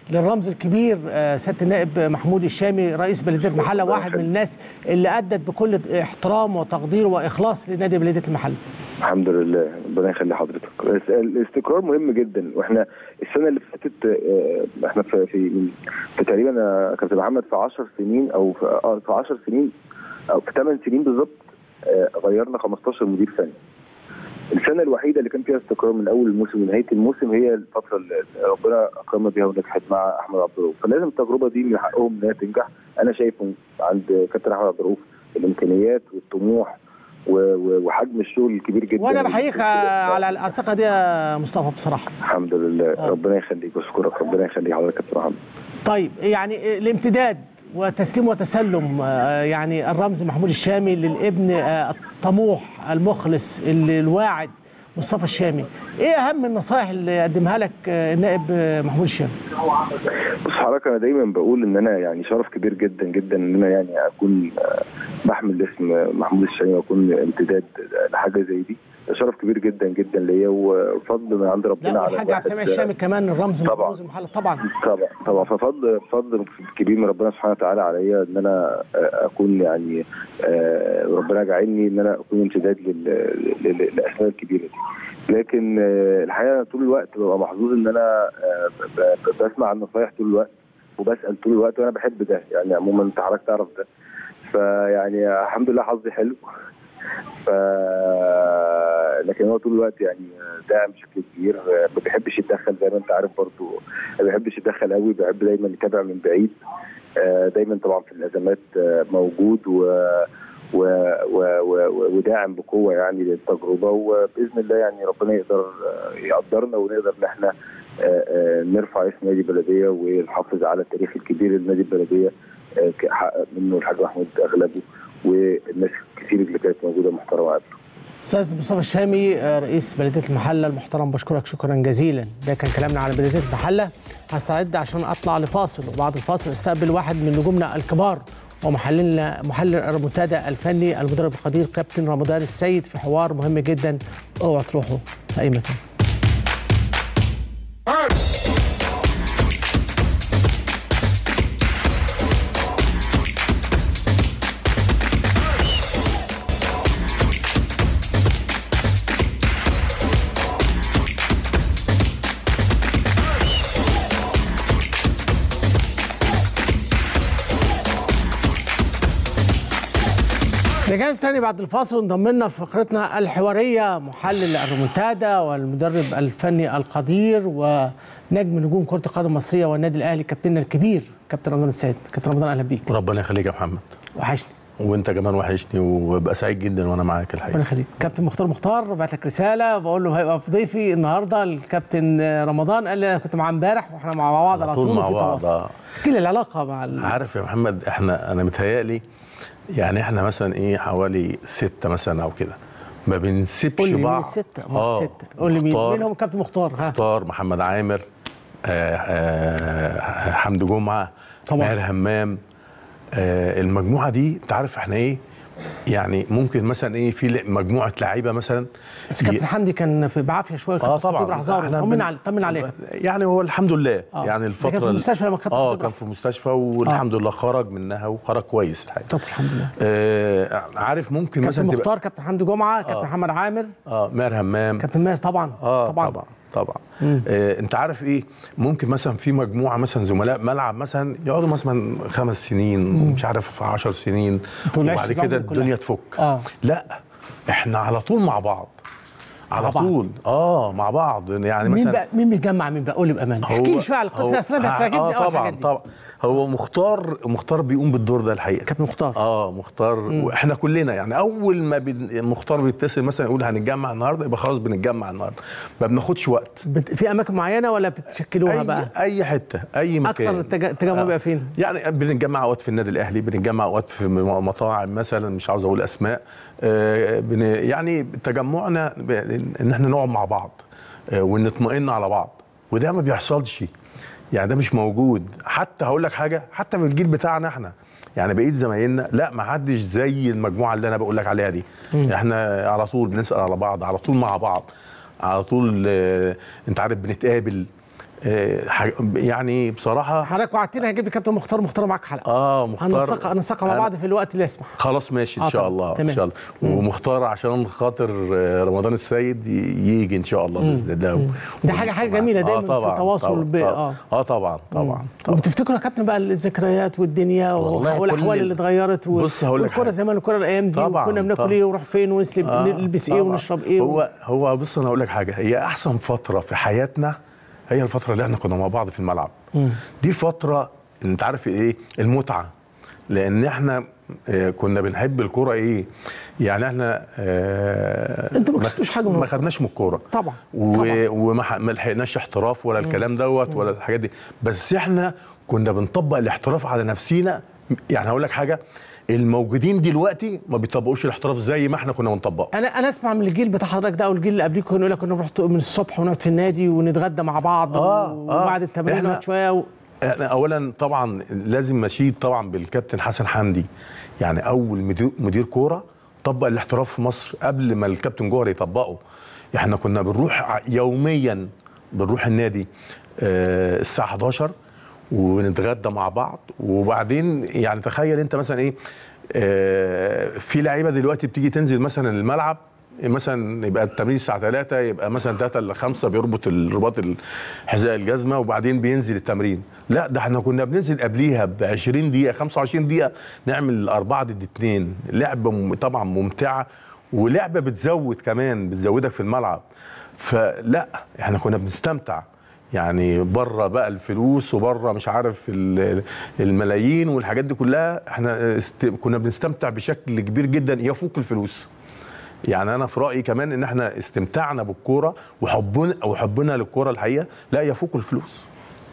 للرمز الكبير آه، سياده النائب محمود الشامي رئيس بلديه المحله واحد من الناس اللي ادت بكل احترام وتقدير واخلاص لنادي بلديه المحله الحمد لله ربنا يخلي حضرتك بس الاستقرار مهم جدا واحنا السنه اللي فاتت آه، احنا في في, في تقريبا يا كابتن محمد في 10 سنين او في آه، في 10 سنين او في 8 سنين بالظبط آه، غيرنا 15 مدير فني السنه الوحيده اللي كان فيها استقرار من اول الموسم لنهايه الموسم هي الفتره اللي ربنا اكرمنا بيها ونجحت مع احمد عبد الرؤوف فلازم التجربه دي من حقهم انها تنجح انا شايف عند كابتن احمد عبد الرؤوف الامكانيات والطموح و- و- وحجم الشغل الكبير جدا وانا بحييك على الثقه دي يا مصطفى بصراحه الحمد لله آه. ربنا يخليك واشكرك ربنا يخليك حضرتك يا كابتن محمد طيب يعني الامتداد وتسليم وتسلم آه، يعني الرمز محمود الشامي للابن آه، الطموح المخلص اللي الواعد مصطفى الشامي ايه اهم النصائح اللي قدمها لك آه، النائب آه، محمود الشامي بص حضرتك انا دايما بقول ان انا يعني شرف كبير جدا جدا ان انا يعني اكون آه، بحمل اسم محمود الشامي واكون امتداد لحاجه زي دي ده شرف كبير جدا جدا ليا وفضل من عند ربنا لا على والحاج عبد السميع الواحد- الشامي كمان الرمز طبعاً. محفوظ المحله طبعا طبعا طبعا ففضل فضل كبير من ربنا سبحانه وتعالى عليا ان انا آه، اكون يعني آه، ربنا جعلني ان انا اكون امتداد لل- لل- للاسماء الكبيره دي لكن آه، الحقيقه أنا طول الوقت ببقى محظوظ ان انا آه، ب- ب- بسمع النصايح طول الوقت وبسال طول الوقت وانا بحب ده يعني عموما انت حضرتك تعرف ده فيعني الحمد لله حظي حلو ف لكن هو طول الوقت يعني داعم بشكل كبير ما بيحبش يتدخل زي ما انت عارف برضه ما بيحبش يتدخل قوي بيحب دايما يتابع من بعيد آه، دايما طبعا في الازمات آه، موجود و و و و وداعم بقوه يعني للتجربه وباذن الله يعني ربنا يقدر آه، يقدرنا ونقدر ان احنا آه، آه، نرفع اسم نادي البلديه ونحافظ على التاريخ الكبير لنادي البلديه آه، ك- حقق منه الحاج محمود اغلبه والناس كتير اللي كانت موجوده محترمه قبله استاذ مصطفى الشامي آه، رئيس بلديه المحله المحترم بشكرك شكرا جزيلا ده كان كلامنا على بلديه المحله هستعد عشان اطلع لفاصل وبعد الفاصل استقبل واحد من نجومنا الكبار ومحللنا محلل المنتدى الفني المدرب القدير كابتن رمضان السيد في حوار مهم جدا اوعوا تروحوا في اي مكان رجعنا تاني بعد الفاصل وانضم لنا في فقرتنا الحواريه محلل الريمونتادا والمدرب الفني القدير ونجم نجوم كره القدم المصريه والنادي الاهلي كابتننا الكبير كابتن رمضان السيد كابتن رمضان اهلا بيك ربنا يخليك يا محمد وحشني وانت كمان وحشني وببقى سعيد جدا وانا معاك ربنا الحقيقه يخليك كابتن مختار مختار بعت لك رساله بقول له هيبقى في ضيفي النهارده الكابتن رمضان قال لي انا كنت معاه امبارح واحنا مع بعض على على طول طول مع وفي بعض، تواصل آه. احكي لي العلاقه مع ال... عارف يا محمد احنا انا متهيألي يعني احنا مثلا ايه حوالي ستة مثلا او كده ما بنسيبش قول لي مين بعض السته مين السته قول لي مين مختار- مين هم كابتن مختار ها مختار محمد عامر آه آه حمدي جمعه طبعاً. ماهر همام آه المجموعه دي انت عارف احنا ايه يعني ممكن مثلا ايه في ل- مجموعه لعيبه مثلا بس كابتن حمدي كان في بعافيه شويه اه كابتن طبعا خطيب راح زاره إحنا طمن بن- على طمن عليه يعني هو الحمد لله آه. يعني ده الفتره كان في ال- المستشفى لما كابتن اه خطيب كان راح. في مستشفى والحمد لله خرج منها وخرج كويس الحقيقه طب الحمد لله آه عارف ممكن كابتن مثلا مختار تبقى كابتن حمدي جمعه كابتن محمد عامر اه ماهر همام كابتن ماهر طبعا اه طبعا طبعا, طبعا. آه انت عارف ايه ممكن مثلا في مجموعه مثلا زملاء ملعب مثلا يقعدوا مثلا خمس سنين مش عارف 10 سنين انتوا وبعد العشرة كده بتاعتكم كلها. الدنيا تفك آه. لا احنا على طول مع بعض على مع بعض. طول اه مع بعض يعني مين مثلا بقى مين بيجمع مين بقى قول لي بامانه احكي لي شويه على القصه هو- اصل انا بتعجبني اه قوي طبعا الحاجات دي طبعا هو مختار مختار بيقوم بالدور ده الحقيقه كابتن مختار اه مختار واحنا كلنا يعني اول ما بن... مختار بيتصل مثلا يقول هنتجمع النهارده يبقى خلاص بنتجمع النهارده ما بناخدش وقت بت... في اماكن معينه ولا بتشكلوها اي بقى اي حته اي مكان اكثر التج- التجمع بيبقى فين يعني بنتجمع اوقات في النادي الاهلي بنتجمع اوقات في م- مطاعم مثلا مش عاوز اقول اسماء آه، بن يعني تجمعنا ب- ان احنا نقعد مع بعض آه، ونطمئن على بعض وده ما بيحصلش يعني ده مش موجود حتى هقول لك حاجه حتى في الجيل بتاعنا احنا يعني بقيت زمايلنا لا ما حدش زي المجموعه اللي انا بقول لك عليها دي احنا على طول بنسال على بعض على طول مع بعض على طول آه، انت عارف بنتقابل آه، ح- يعني بصراحه حضرتك وعدتني هجيب لي كابتن مختار مختار معاك حلقه اه مختار هننسق هننسقها مع أنا- بعض في الوقت اللي يسمح خلاص ماشي ان آه شاء طبعاً. الله ان تمام. شاء الله ومختار عشان خاطر آه، رمضان السيد ي- يجي ان شاء الله باذن الله و- ده حاجة- حاجة جميلة دايماً في طبعاً، التواصل طبعاً، ب- طبعاً. آه. اه طبعا طبعا طبعا وبتفتكروا يا كابتن بقى الذكريات والدنيا والله والاحوال كل- اللي اتغيرت و- بص هقول لك والكوره حاجة. زمان الكوره الايام دي طبعاً، وكنا بناكل طبعاً. ايه ونروح فين ونسلب آه، نلبس ايه طبعاً. ونشرب ايه هو هو بص انا اقول لك حاجه هي احسن فتره في حياتنا هي الفتره اللي احنا كنا مع بعض في الملعب دي فتره انت عارف ايه المتعه لان احنا آه، كنا بنحب الكوره ايه يعني احنا آه انتوا ما ما- كسبتوش حاجة من ما الكورة. خدناش من الكوره طبعاً، و... طبعاً. وما ح- ما لحقناش احتراف ولا الكلام دوت ولا الحاجات دي بس احنا كنا بنطبق الاحتراف على نفسينا يعني هقول لك حاجه الموجودين دلوقتي ما بيطبقوش الاحتراف زي ما احنا كنا بنطبقه انا انا اسمع من الجيل بتاع حضرتك ده او الجيل اللي قبليكم يقول لك كنا بنروح من الصبح ونقعد في النادي ونتغدى مع بعض آه، آه. وبعد التمرين إحنا- نقعد شويه و... احنا اولا طبعا لازم اشيد طبعا بالكابتن حسن حمدي يعني اول مدير, مدير كوره طبق الاحتراف في مصر قبل ما الكابتن جوهري يطبقه احنا كنا بنروح ع- يوميا بنروح النادي آه، الساعه 11 ونتغدى مع بعض وبعدين يعني تخيل انت مثلا ايه آه، في لعيبه دلوقتي بتيجي تنزل مثلا الملعب مثلا يبقى التمرين الساعه 3 يبقى مثلا 3 ل 5 بيربط الرباط حذاء الجزمه وبعدين بينزل التمرين لا ده احنا كنا بننزل قبليها ب 20 دقيقه 25 دقيقه نعمل أربعة ضد اتنين لعبه مم- طبعا ممتعه ولعبه بتزود كمان بتزودك في الملعب فلا احنا كنا بنستمتع يعني بره بقى الفلوس وبره مش عارف ال- الملايين والحاجات دي كلها احنا است... كنا بنستمتع بشكل كبير جدا يفوق الفلوس يعني انا في رايي كمان ان احنا استمتعنا بالكوره وحبنا وحبنا للكوره الحقيقه لا يفوق الفلوس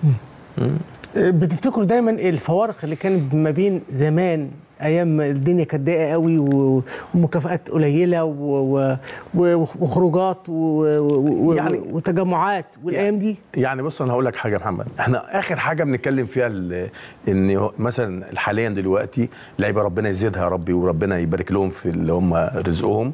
بتفتكروا دايما الفوارق اللي كانت ما بين زمان ايام ما الدنيا كانت ضيقه قوي و- ومكافآت قليله و- و- و- وخروجات و- و- يعني- وتجمعات والايام دي يعني بص انا هقول لك حاجه يا محمد احنا اخر حاجه بنتكلم فيها ال- ان هو- مثلا حاليا دلوقتي لعيبه ربنا يزيدها يا ربي وربنا يبارك لهم في اللي هم رزقهم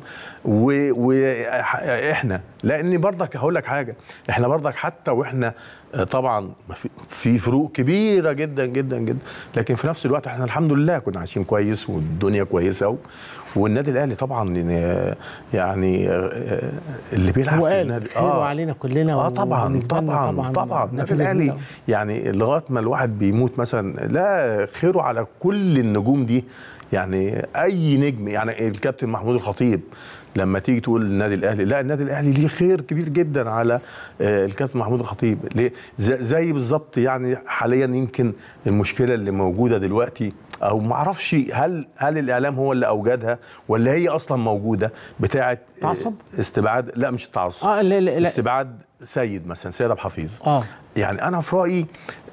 واحنا لان برضك هقول لك حاجه احنا برضك حتى واحنا آه، طبعا ما في- في فروق كبيره جدا جدا جدا لكن في نفس الوقت احنا الحمد لله كنا عايشين كويس والدنيا كويسه و والنادي الاهلي طبعا آه، يعني آه، اللي بيلعب هو في قال النادي خيره علينا كلنا اه طبعا وبالنسبة لنا طبعا طبعا النادي نفذ الاهلي الجملة. يعني لغايه ما الواحد بيموت مثلا لا خيره على كل النجوم دي يعني اي نجم يعني الكابتن محمود الخطيب لما تيجي تقول النادي الاهلي لا النادي الاهلي ليه خير كبير جدا على آه، الكابتن محمود الخطيب ليه زي- زي بالظبط يعني حاليا يمكن المشكله اللي موجوده دلوقتي او ما اعرفش هل هل الاعلام هو اللي اوجدها ولا هي اصلا موجوده بتاعه آه، تعصب؟ استبعاد لا مش التعصب اه لا لا, لا. استبعاد سيد مثلا سيد ابو حفيظ اه يعني انا في رايي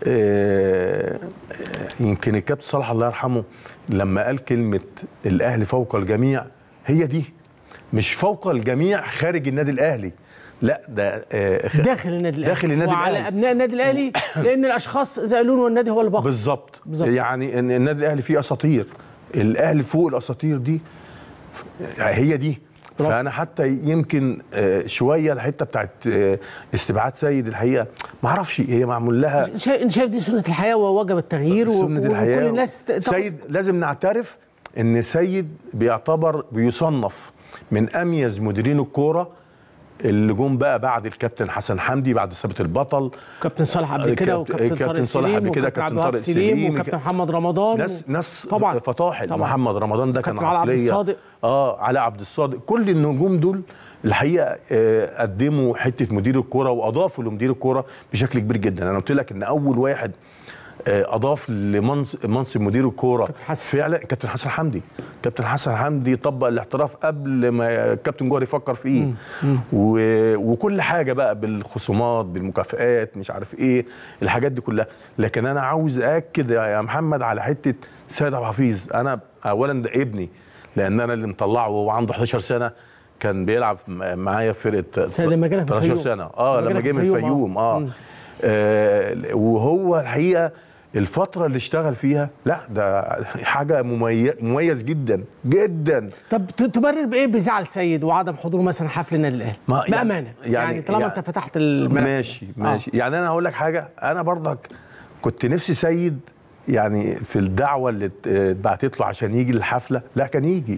آه، آه، يمكن الكابتن صلاح الله يرحمه لما قال كلمه الاهلي فوق الجميع هي دي مش فوق الجميع خارج النادي الاهلي لا ده آه، خ- داخل النادي الاهلي داخل النادي وعلى الأهلي. ابناء النادي الاهلي لان الاشخاص زعلون والنادي هو اللي بقى بالظبط بالظبط. يعني ان النادي الاهلي فيه اساطير الاهلي فوق الاساطير دي هي دي برافو. فانا حتى يمكن آه، شويه الحته بتاعت آه، استبعاد سيد الحقيقه ما اعرفش هي معمول لها شا- انت شايف دي سنه الحياه ووجب التغيير و- سنة وكل الحياة الناس ت- تاخد- سيد لازم نعترف ان سيد بيعتبر بيصنف من اميز مديرين الكوره اللي جم بقى بعد الكابتن حسن حمدي بعد ثابت البطل كابتن صالح قبل كده كابتن- وكابتن كابتن طارق صالح سليم قبل كده، وكابتن كابتن عبد الوهاب طارق سليم سليم، وكابتن محمد رمضان ناس ناس طبعا فطاحل طبعاً. محمد رمضان ده كان كابتن علاء عبد عقليه الصادق. اه علاء عبد الصادق كل النجوم دول الحقيقه آه قدموا حته مدير الكوره واضافوا لمدير الكوره بشكل كبير جدا انا قلت لك ان اول واحد آه، اضاف لمنصب منصب مدير الكوره كابتن حسن. فعلا كابتن حسن حمدي كابتن حسن حمدي طبق الاحتراف قبل ما الكابتن جوهري يفكر فيه و... وكل حاجه بقى بالخصومات بالمكافئات مش عارف ايه الحاجات دي كلها لكن انا عاوز اكد يا محمد على حته سيد عبد الحفيظ انا اولا ده ابني لان انا اللي مطلعه وهو عنده 11 سنه كان بيلعب م- معايا في فرقه سنة لما جالك من 13 الفيوم. سنه اه لما لما جالك جه من من الفيوم، آه. الفيوم اه, مم. آه وهو الحقيقه الفتره اللي اشتغل فيها لا ده حاجه مميز, مميز جدا جدا طب ت- تبرر بايه بزعل سيد وعدم حضور مثلا حفل النادي الاهلي ما يعني- بامانه يعني, يعني- يعني طالما يعني- انت فتحت الملف ماشي ماشي يعني انا هقول لك حاجه انا برضك كنت نفسي سيد يعني في الدعوه اللي ات- اتبعتت له عشان يجي للحفله لا كان يجي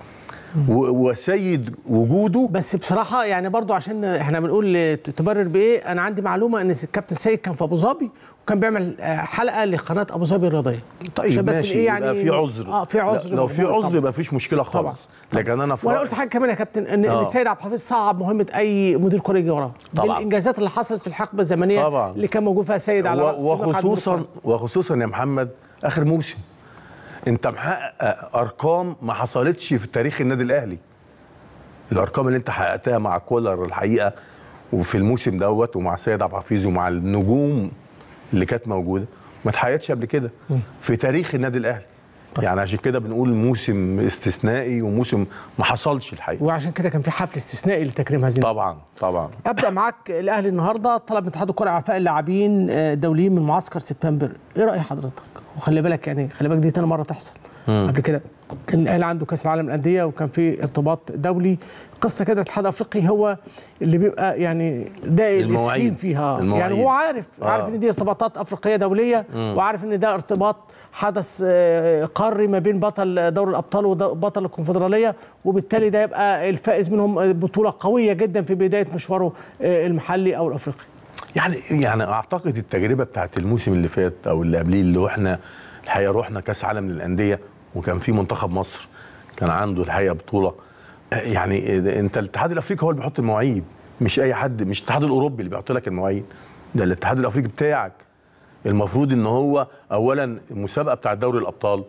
و- وسيد وجوده بس بصراحه يعني برضو عشان احنا بنقول ت- تبرر بايه انا عندي معلومه ان الكابتن سيد كان في ابو ظبي وكان بيعمل آه، حلقه لقناه ابو ظبي الرياضيه طيب عشان بس ماشي إيه يبقى في عذر اه في عذر لا، لو في طبعاً. عذر يبقى فيش مشكله خالص لكن انا في وانا رأيي- قلت حاجه كمان يا كابتن ان, إن آه. السيد عبد الحفيظ صعب مهمه اي مدير كره يجي وراه طبعاً. بالانجازات اللي حصلت في الحقبه الزمنيه طبعاً. اللي كان موجود فيها السيد على و- رأس مقعد مدير وخصوصا الكرة. وخصوصا يا محمد اخر موسم انت محقق ارقام ما حصلتش في تاريخ النادي الاهلي الارقام اللي انت حققتها مع كولر الحقيقه وفي الموسم دوت ومع السيد عبد الحفيظ ومع النجوم اللي كانت موجوده ما اتحققتش قبل كده في تاريخ النادي الاهلي يعني عشان كده بنقول موسم استثنائي وموسم ما حصلش الحقيقه وعشان كده كان في حفل استثنائي لتكريم هذه طبعا طبعا ابدا معاك الاهلي النهارده طلب من اتحاد الكره اعفاء اللاعبين آه، الدوليين من معسكر سبتمبر ايه راي حضرتك وخلي بالك يعني خلي بالك دي تاني مره تحصل قبل كده كان الاهلي عنده كاس العالم للانديه وكان في ارتباط دولي قصه كده الاتحاد الافريقي هو اللي بيبقى يعني داقق المواعيد. الاسفين فيها المواعيد. يعني هو عارف آه. عارف ان دي ارتباطات افريقيه دوليه وعارف ان ده ارتباط حدث آه، قاري ما بين بطل دوري الابطال وبطل الكونفدراليه وبالتالي ده يبقى الفائز منهم بطوله قويه جدا في بدايه مشواره آه، المحلي او الافريقي يعني يعني اعتقد التجربه بتاعت الموسم اللي فات او اللي قبليه اللي احنا الحقيقه رحنا كاس عالم للانديه وكان في منتخب مصر كان عنده الحقيقه بطوله آه، يعني انت الاتحاد الافريقي هو اللي بيحط المواعيد مش اي حد مش الاتحاد الاوروبي اللي بيحط لك المواعيد ده الاتحاد الافريقي بتاعك المفروض ان هو اولا المسابقه بتاعت دوري الابطال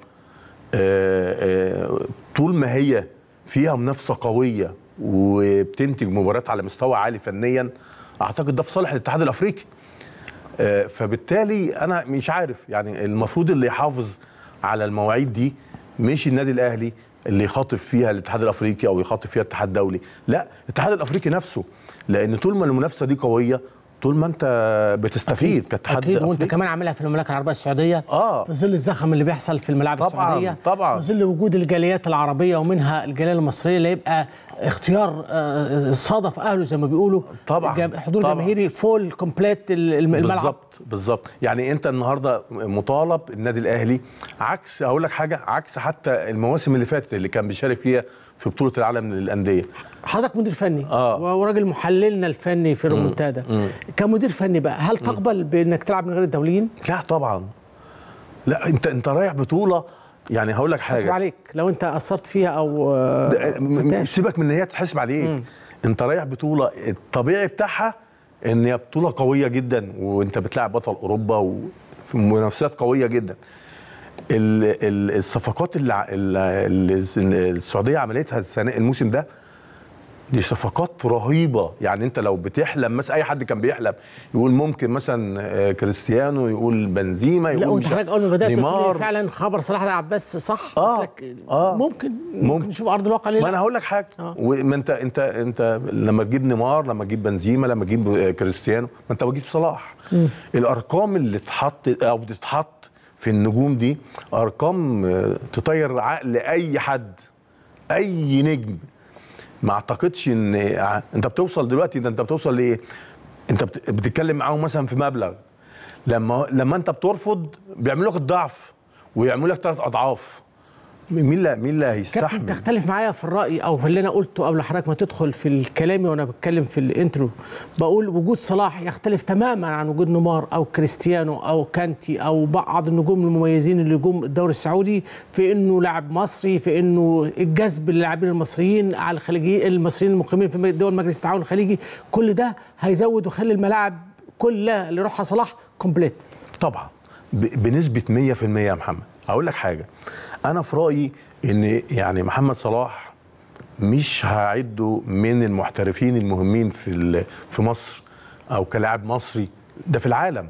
آه، آه، طول ما هي فيها منافسه قويه وبتنتج مباريات على مستوى عالي فنيا اعتقد ده في صالح الاتحاد الافريقي آه، فبالتالي انا مش عارف يعني المفروض اللي يحافظ على المواعيد دي مش النادي الاهلي اللي يخاطب فيها الاتحاد الافريقي او يخاطب فيها الاتحاد الدولي لا الاتحاد الافريقي نفسه لان طول ما المنافسه دي قويه طول ما انت بتستفيد كاتحاد اكيد وانت أفريقي. كمان عاملها في المملكه العربيه السعوديه آه. في ظل الزخم اللي بيحصل في الملاعب طبعاً، السعوديه طبعاً. في ظل وجود الجاليات العربيه ومنها الجاليه المصريه اللي يبقى اختيار آه، صادف اهله زي ما بيقولوا طبعاً، جم- حضور طبعاً. جماهيري فول كومبليت الملعب بالظبط بالظبط يعني انت النهارده مطالب النادي الاهلي عكس هقول لك حاجه عكس حتى المواسم اللي فاتت اللي كان بيشارك فيها في بطوله العالم للانديه حضرتك مدير فني آه. وراجل محللنا الفني في الريمونتادا كمدير فني بقى هل تقبل بانك تلعب من غير الدوليين؟ لا طبعا لا انت انت رايح بطوله يعني هقول لك حسب حاجه عليك لو انت قصرت فيها او آه، ده- م- م- فتاة. سيبك من ان هي تتحسب عليك انت رايح بطوله الطبيعي بتاعها ان هي بطوله قويه جدا وانت بتلاعب بطل اوروبا وفي منافسات قويه جدا ال- ال- الصفقات اللي, ع- اللي اللي السعوديه عملتها السنه الموسم ده دي صفقات رهيبه يعني انت لو بتحلم مثلا اي حد كان بيحلم يقول ممكن مثلا آه، كريستيانو يقول بنزيما لا يقول وانت مش- حضرتك اول ما بدات تقول لي نيمار فعلا خبر صلاح ده عباس صح آه، قلت لك آه. ممكن ممكن. ممكن نشوف ارض الواقع ليه ما لا؟ انا هقول لك حاجه آه. وما انت انت انت لما تجيب نيمار لما تجيب بنزيما لما تجيب آه، كريستيانو ما انت بتجيب صلاح الارقام اللي اتحط او بتتحط في النجوم دي ارقام آه، تطير عقل اي حد اي نجم ما اعتقدش ان ع- انت بتوصل دلوقتي ده انت بتوصل لايه انت بت- بتتكلم معاهم مثلا في مبلغ لما لما انت بترفض بيعملوا لك الضعف ويعملوا لك ثلاث اضعاف مين اللي مين اللي كابتن هيستحمل تختلف معايا في الراي او في اللي انا قلته قبل حضرتك ما تدخل في الكلام وانا بتكلم في الانترو بقول وجود صلاح يختلف تماما عن وجود نيمار او كريستيانو او كانتي او بعض النجوم المميزين اللي جم الدوري السعودي في انه لاعب مصري في انه الجذب للاعبين المصريين على الخليجيين المصريين المقيمين في دول مجلس التعاون الخليجي كل ده هيزود ويخلي الملاعب كلها اللي يروحها صلاح كومبليت طبعا ب- بنسبه 100% يا محمد هقول لك حاجه انا في رايي ان يعني محمد صلاح مش هعده من المحترفين المهمين في ال- في مصر او كلاعب مصري ده في العالم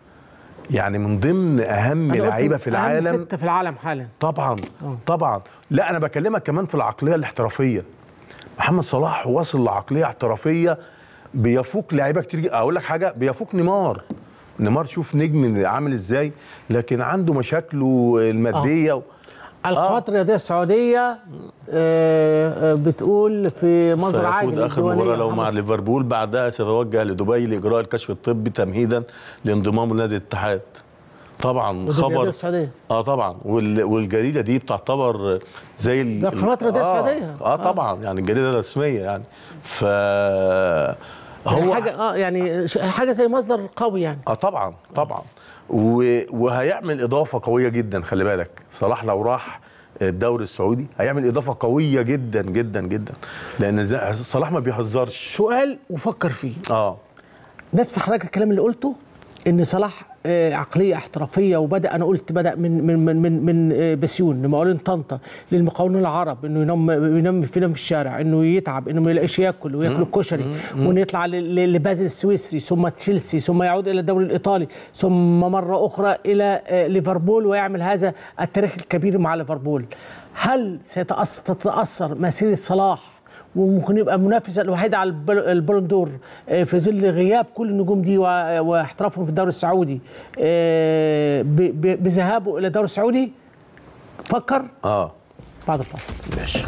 يعني من ضمن اهم أنا قلت لعيبه في أهم العالم ستة في العالم حالا طبعا طبعا لا انا بكلمك كمان في العقليه الاحترافيه محمد صلاح وصل لعقليه احترافيه بيفوق لعيبه كتير جدا. اقول لك حاجه بيفوق نيمار نيمار شوف نجم عامل ازاي لكن عنده مشاكله الماديه آه. القوات الرياضيه السعوديه آه، آه، بتقول في منظر عاجل سيقود اخر الديوانية مباراه له مع محمد ليفربول بعدها سيتوجه لدبي لاجراء الكشف الطبي تمهيدا لانضمامه لنادي الاتحاد طبعا ودي الرياضية خبر السعوديه اه طبعا وال- والجريده دي بتعتبر زي ال- ده قناة الرياضية آه السعودية. اه طبعا يعني الجريده الرسميه يعني ف يعني هو حاجه اه يعني ش- حاجه زي مصدر قوي يعني اه طبعا طبعا و... وهيعمل اضافه قويه جدا خلي بالك صلاح لو راح الدوري السعودي هيعمل اضافه قويه جدا جدا جدا لان زي- صلاح ما بيهزرش سؤال وفكر فيه اه نفس حضرتك الكلام اللي قلته ان صلاح آه، عقليه احترافيه وبدا انا قلت بدا من من من من, من آه، بسيون لمقاولين طنطا للمقاولين العرب انه ينام ينام في ينام في الشارع انه يتعب انه ما يلاقيش ياكل وياكل الكشري وانه يطلع ل- ل- لبازل السويسري ثم تشيلسي ثم يعود الى الدوري الايطالي ثم مره اخرى الى آه، ليفربول ويعمل هذا التاريخ الكبير مع ليفربول هل سيتأثر تتاثر مسيره صلاح وممكن يبقى المنافسه الوحيده على البل- البالون دور آه، في ظل غياب كل النجوم دي و- واحترافهم في الدوري السعودي آه، ب- ب- بذهابه الى الدوري السعودي فكر اه بعد الفاصل ماشي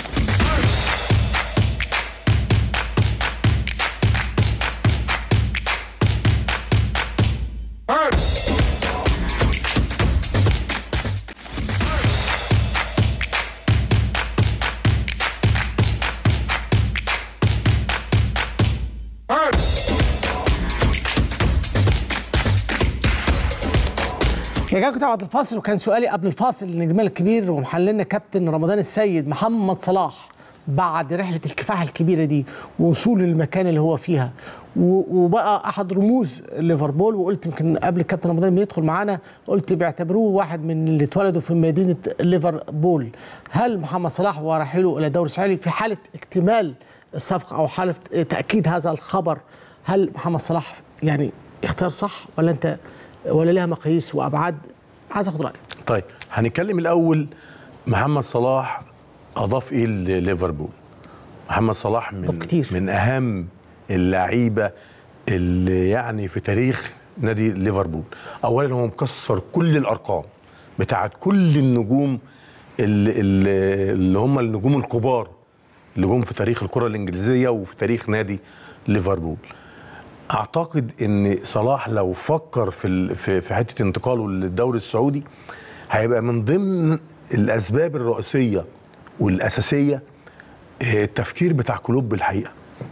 رجعت بعد الفاصل وكان سؤالي قبل الفاصل النجم الكبير ومحللنا كابتن رمضان السيد محمد صلاح بعد رحله الكفاح الكبيره دي ووصوله للمكان اللي هو فيها و- وبقى احد رموز ليفربول وقلت يمكن قبل الكابتن رمضان ما يدخل معانا قلت بيعتبروه واحد من اللي اتولدوا في مدينه ليفربول هل محمد صلاح ورحيله الى الدوري السعودي في حاله اكتمال الصفقه او حاله تاكيد هذا الخبر هل محمد صلاح يعني اختيار صح ولا انت ولا لها مقاييس وابعاد عايز اخد رايك طيب هنتكلم الاول محمد صلاح اضاف ايه لليفربول محمد صلاح أضاف من كتير. من اهم اللعيبه اللي يعني في تاريخ نادي ليفربول اولا هو مكسر كل الارقام بتاعت كل النجوم اللي, اللي اللي هم النجوم الكبار اللي جم في تاريخ الكره الانجليزيه وفي تاريخ نادي ليفربول اعتقد ان صلاح لو فكر في ال- في في حته انتقاله للدوري السعودي هيبقى من ضمن الاسباب الرئيسيه والاساسيه آه، التفكير بتاع كلوب الحقيقه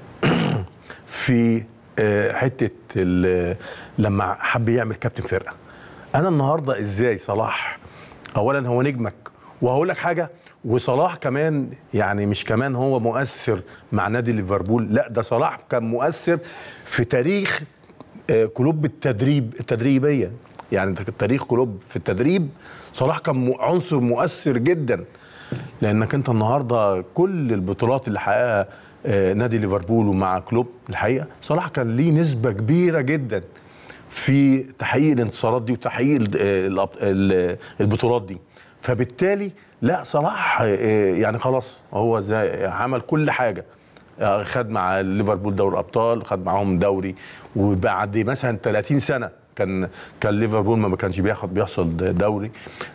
في آه، حته ال- لما حب يعمل كابتن فرقه انا النهارده ازاي صلاح اولا هو نجمك وهقول لك حاجه وصلاح كمان يعني مش كمان هو مؤثر مع نادي ليفربول لا ده صلاح كان مؤثر في تاريخ آه، كلوب التدريب التدريبيه يعني تاريخ كلوب في التدريب صلاح كان م- عنصر مؤثر جدا لانك انت النهارده كل البطولات اللي حققها آه، نادي ليفربول ومع كلوب الحقيقه صلاح كان ليه نسبه كبيره جدا في تحقيق الانتصارات دي وتحقيق ال- آه، الأب- ال- البطولات دي فبالتالي لا صلاح آه، يعني خلاص هو زي عمل كل حاجه آه، خد مع ليفربول دوري ابطال خد معاهم دوري وبعد مثلا 30 سنه كان كان ليفربول ما كانش بياخد بيحصل دوري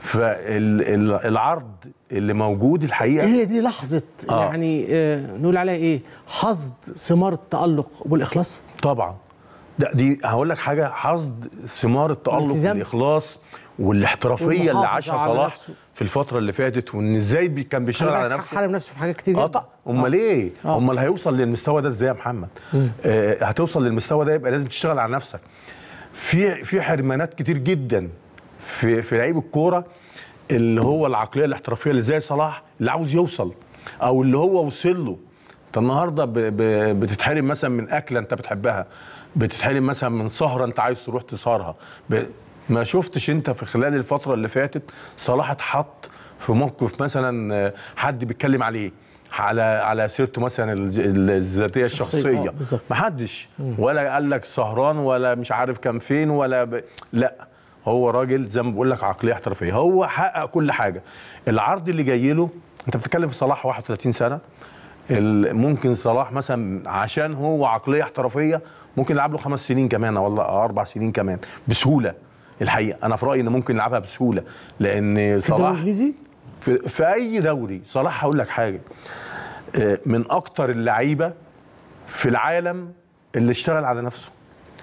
فالعرض اللي موجود الحقيقه هي دي لحظه آه. يعني آه نقول عليها ايه حصد ثمار التالق والاخلاص طبعا ده دي هقول لك حاجه حصد ثمار التالق والالتزام. والاخلاص والاحترافيه اللي والمحافظة عاشها على صلاح نفسه. في الفتره اللي فاتت وان ازاي بي- كان بيشتغل على نفسه حارم نفسه في حاجات كتير اه جدا. طبعا امال ايه آه. امال هيوصل للمستوى ده ازاي يا محمد آه هتوصل للمستوى ده يبقى لازم تشتغل على نفسك في في حرمانات كتير جدا في في لعيب الكوره اللي هو العقليه الاحترافيه اللي زي صلاح اللي عاوز يوصل او اللي هو وصل له انت النهارده ب- ب- بتتحرم مثلا من اكله انت بتحبها بتتحرم مثلا من سهره انت عايز تروح تسهرها ب- ما شفتش انت في خلال الفتره اللي فاتت صلاح اتحط في موقف مثلا آه، حد بيتكلم عليه على على سيرته مثلا الج- الذاتيه الشخصية، الشخصيه آه، بالظبط. ما حدش ولا قال لك سهران ولا مش عارف كان فين ولا ب... لا هو راجل زي ما بقول لك عقليه احترافيه هو حقق كل حاجه العرض اللي جاي له انت بتتكلم في صلاح 31 سنه ال- ممكن صلاح مثلا عشان هو عقليه احترافيه ممكن يلعب له خمس سنين كمان ولا اربع سنين كمان بسهوله الحقيقه انا في رايي ان ممكن يلعبها بسهوله لان في الدوري صلاح الانجليزي في, في اي دوري صلاح هقول لك حاجه آه، من اكتر اللعيبه في العالم اللي اشتغل على نفسه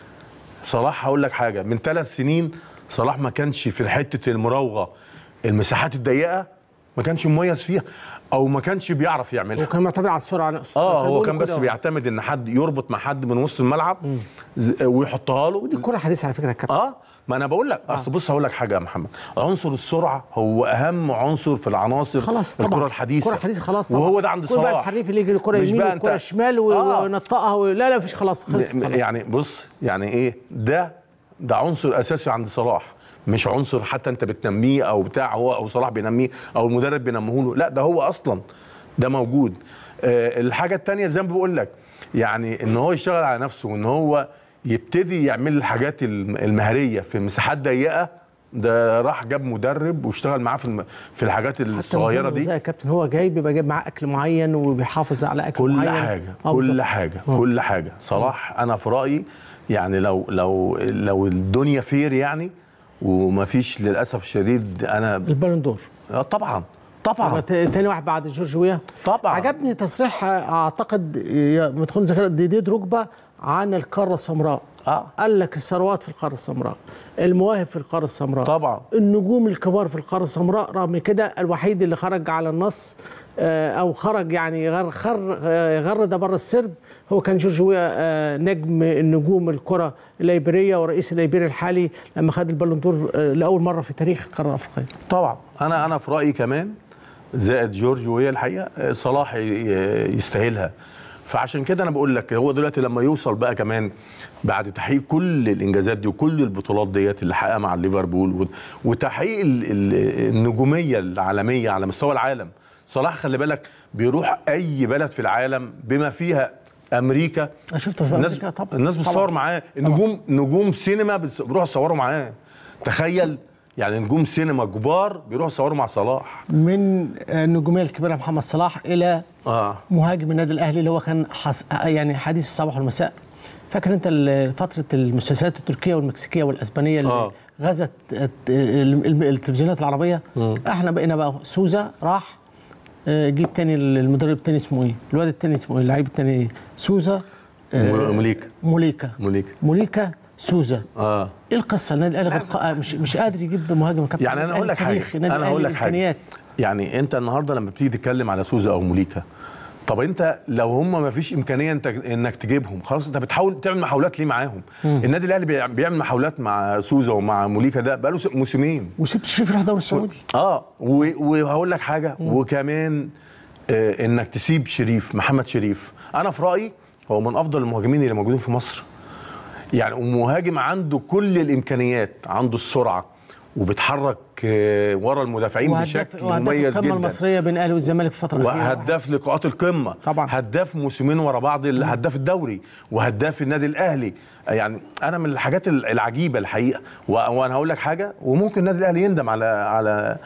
صلاح هقول لك حاجه من ثلاث سنين صلاح ما كانش في حته المراوغه المساحات الضيقه ما كانش مميز فيها او ما كانش بيعرف هو يعملها كان معتمد على السرعه نفسه اه هو بيقولوا كان بس كده. بيعتمد ان حد يربط مع حد من وسط الملعب ز- ويحطها له ودي الكره حديثه على فكره يا كابتن اه ما انا بقول لك اصل بص هقول لك حاجه يا محمد عنصر السرعه هو اهم عنصر في العناصر خلاص طبعا الكره الحديثه الكره الحديثه خلاص وهو ده عند كل بقى صلاح الحريف اللي يجي الكره مش يمين بقى والكره أنت- شمال و- آه. وينطقها و... لا لا مفيش خلاص خلص م- خلاص. يعني بص يعني ايه ده ده عنصر اساسي عند صلاح مش عنصر حتى انت بتنميه او بتاع هو او صلاح بينميه او المدرب بينميه له لا ده هو اصلا ده موجود آه الحاجه الثانيه زي ما بقول لك يعني ان هو يشتغل على نفسه وان هو يبتدي يعمل الحاجات الم- المهريه في مساحات ضيقه ده راح جاب مدرب واشتغل معاه في الم- في الحاجات الصغيره دي زي يا كابتن هو جاي بيبقى جايب معاه اكل معين وبيحافظ على اكل كل معين حاجه آه، كل بالظبط. حاجه آه. كل حاجه صلاح انا في رايي يعني لو لو لو الدنيا فير يعني وما فيش للاسف الشديد انا البالون دور آه طبعا أنا طبعا ت- تاني واحد بعد جورج ويا طبعا. عجبني تصريح آه، اعتقد يا مدخول ذكر ديدي دروجبا عن القاره السمراء آه. قال لك الثروات في القاره السمراء المواهب في القاره السمراء طبعا. النجوم الكبار في القاره السمراء رغم كده الوحيد اللي خرج على النص آه، او خرج يعني غر خر آه، غرد بره السرب هو كان جورج ويا آه، نجم النجوم الكره الليبريه ورئيس الليبيري الحالي لما خد البالون دور آه، لاول مره في تاريخ القاره الافريقيه طبعا انا انا في رايي كمان زائد جورج وهي الحقيقه آه، صلاح ي- ي- يستاهلها فعشان كده انا بقول لك هو دلوقتي لما يوصل بقى كمان بعد تحقيق كل الانجازات دي وكل البطولات ديت اللي حققها مع ليفربول و- وتحقيق ال- ال- النجوميه العالميه على مستوى العالم صلاح خلي بالك بيروح اي بلد في العالم بما فيها امريكا أنا شفته في الناس أمريكا طبعا. الناس طبعا. بتصور معاه نجوم نجوم سينما بس- بيروحوا يصوروا معاه تخيل يعني نجوم سينما كبار بيروحوا يصوروا مع صلاح من النجوميه الكبيره محمد صلاح الى اه مهاجم النادي الاهلي اللي هو كان حس... يعني حديث الصباح والمساء فاكر انت ال- فتره المسلسلات التركيه والمكسيكيه والاسبانيه اللي آه. غزت الت- ال- ال- التلفزيونات العربيه احنا بقينا بقى سوزا راح آه، جه التاني المدرب التاني اسمه ايه؟ الواد التاني اسمه ايه؟ اللعيب التاني سوزا آه، م- مليكا موليكا مليكا موليكا سوزا اه ايه القصه النادي الاهلي غير- مش مش قادر يجيب مهاجم يا كابتن يعني انا اقول لك حاجه تاريخ، النادي انا الأهلي اقول لك حاجه إمكانيات. يعني انت النهارده لما بتيجي تتكلم على سوزا او موليكا طب انت لو هم ما فيش امكانيه انت انك تجيبهم خلاص انت بتحاول تعمل محاولات ليه معاهم النادي الاهلي بيع- بيعمل محاولات مع سوزا ومع موليكا ده بقاله س- موسمين وسبت شريف يروح الدوري السعودي اه و- وهقول لك حاجه وكمان آه انك تسيب شريف محمد شريف انا في رايي هو من افضل المهاجمين اللي موجودين في مصر يعني مهاجم عنده كل الامكانيات عنده السرعه وبيتحرك آه، ورا المدافعين وهداف بشكل وهداف مميز القمه جدا المصريه بين الاهلي والزمالك في الفتره الاخيره وهداف لقاءات القمه طبعا. هداف موسمين ورا بعض ال- هداف الدوري وهداف النادي الاهلي يعني انا من الحاجات ال- العجيبه الحقيقه و- وانا هقول لك حاجه وممكن النادي الاهلي يندم على على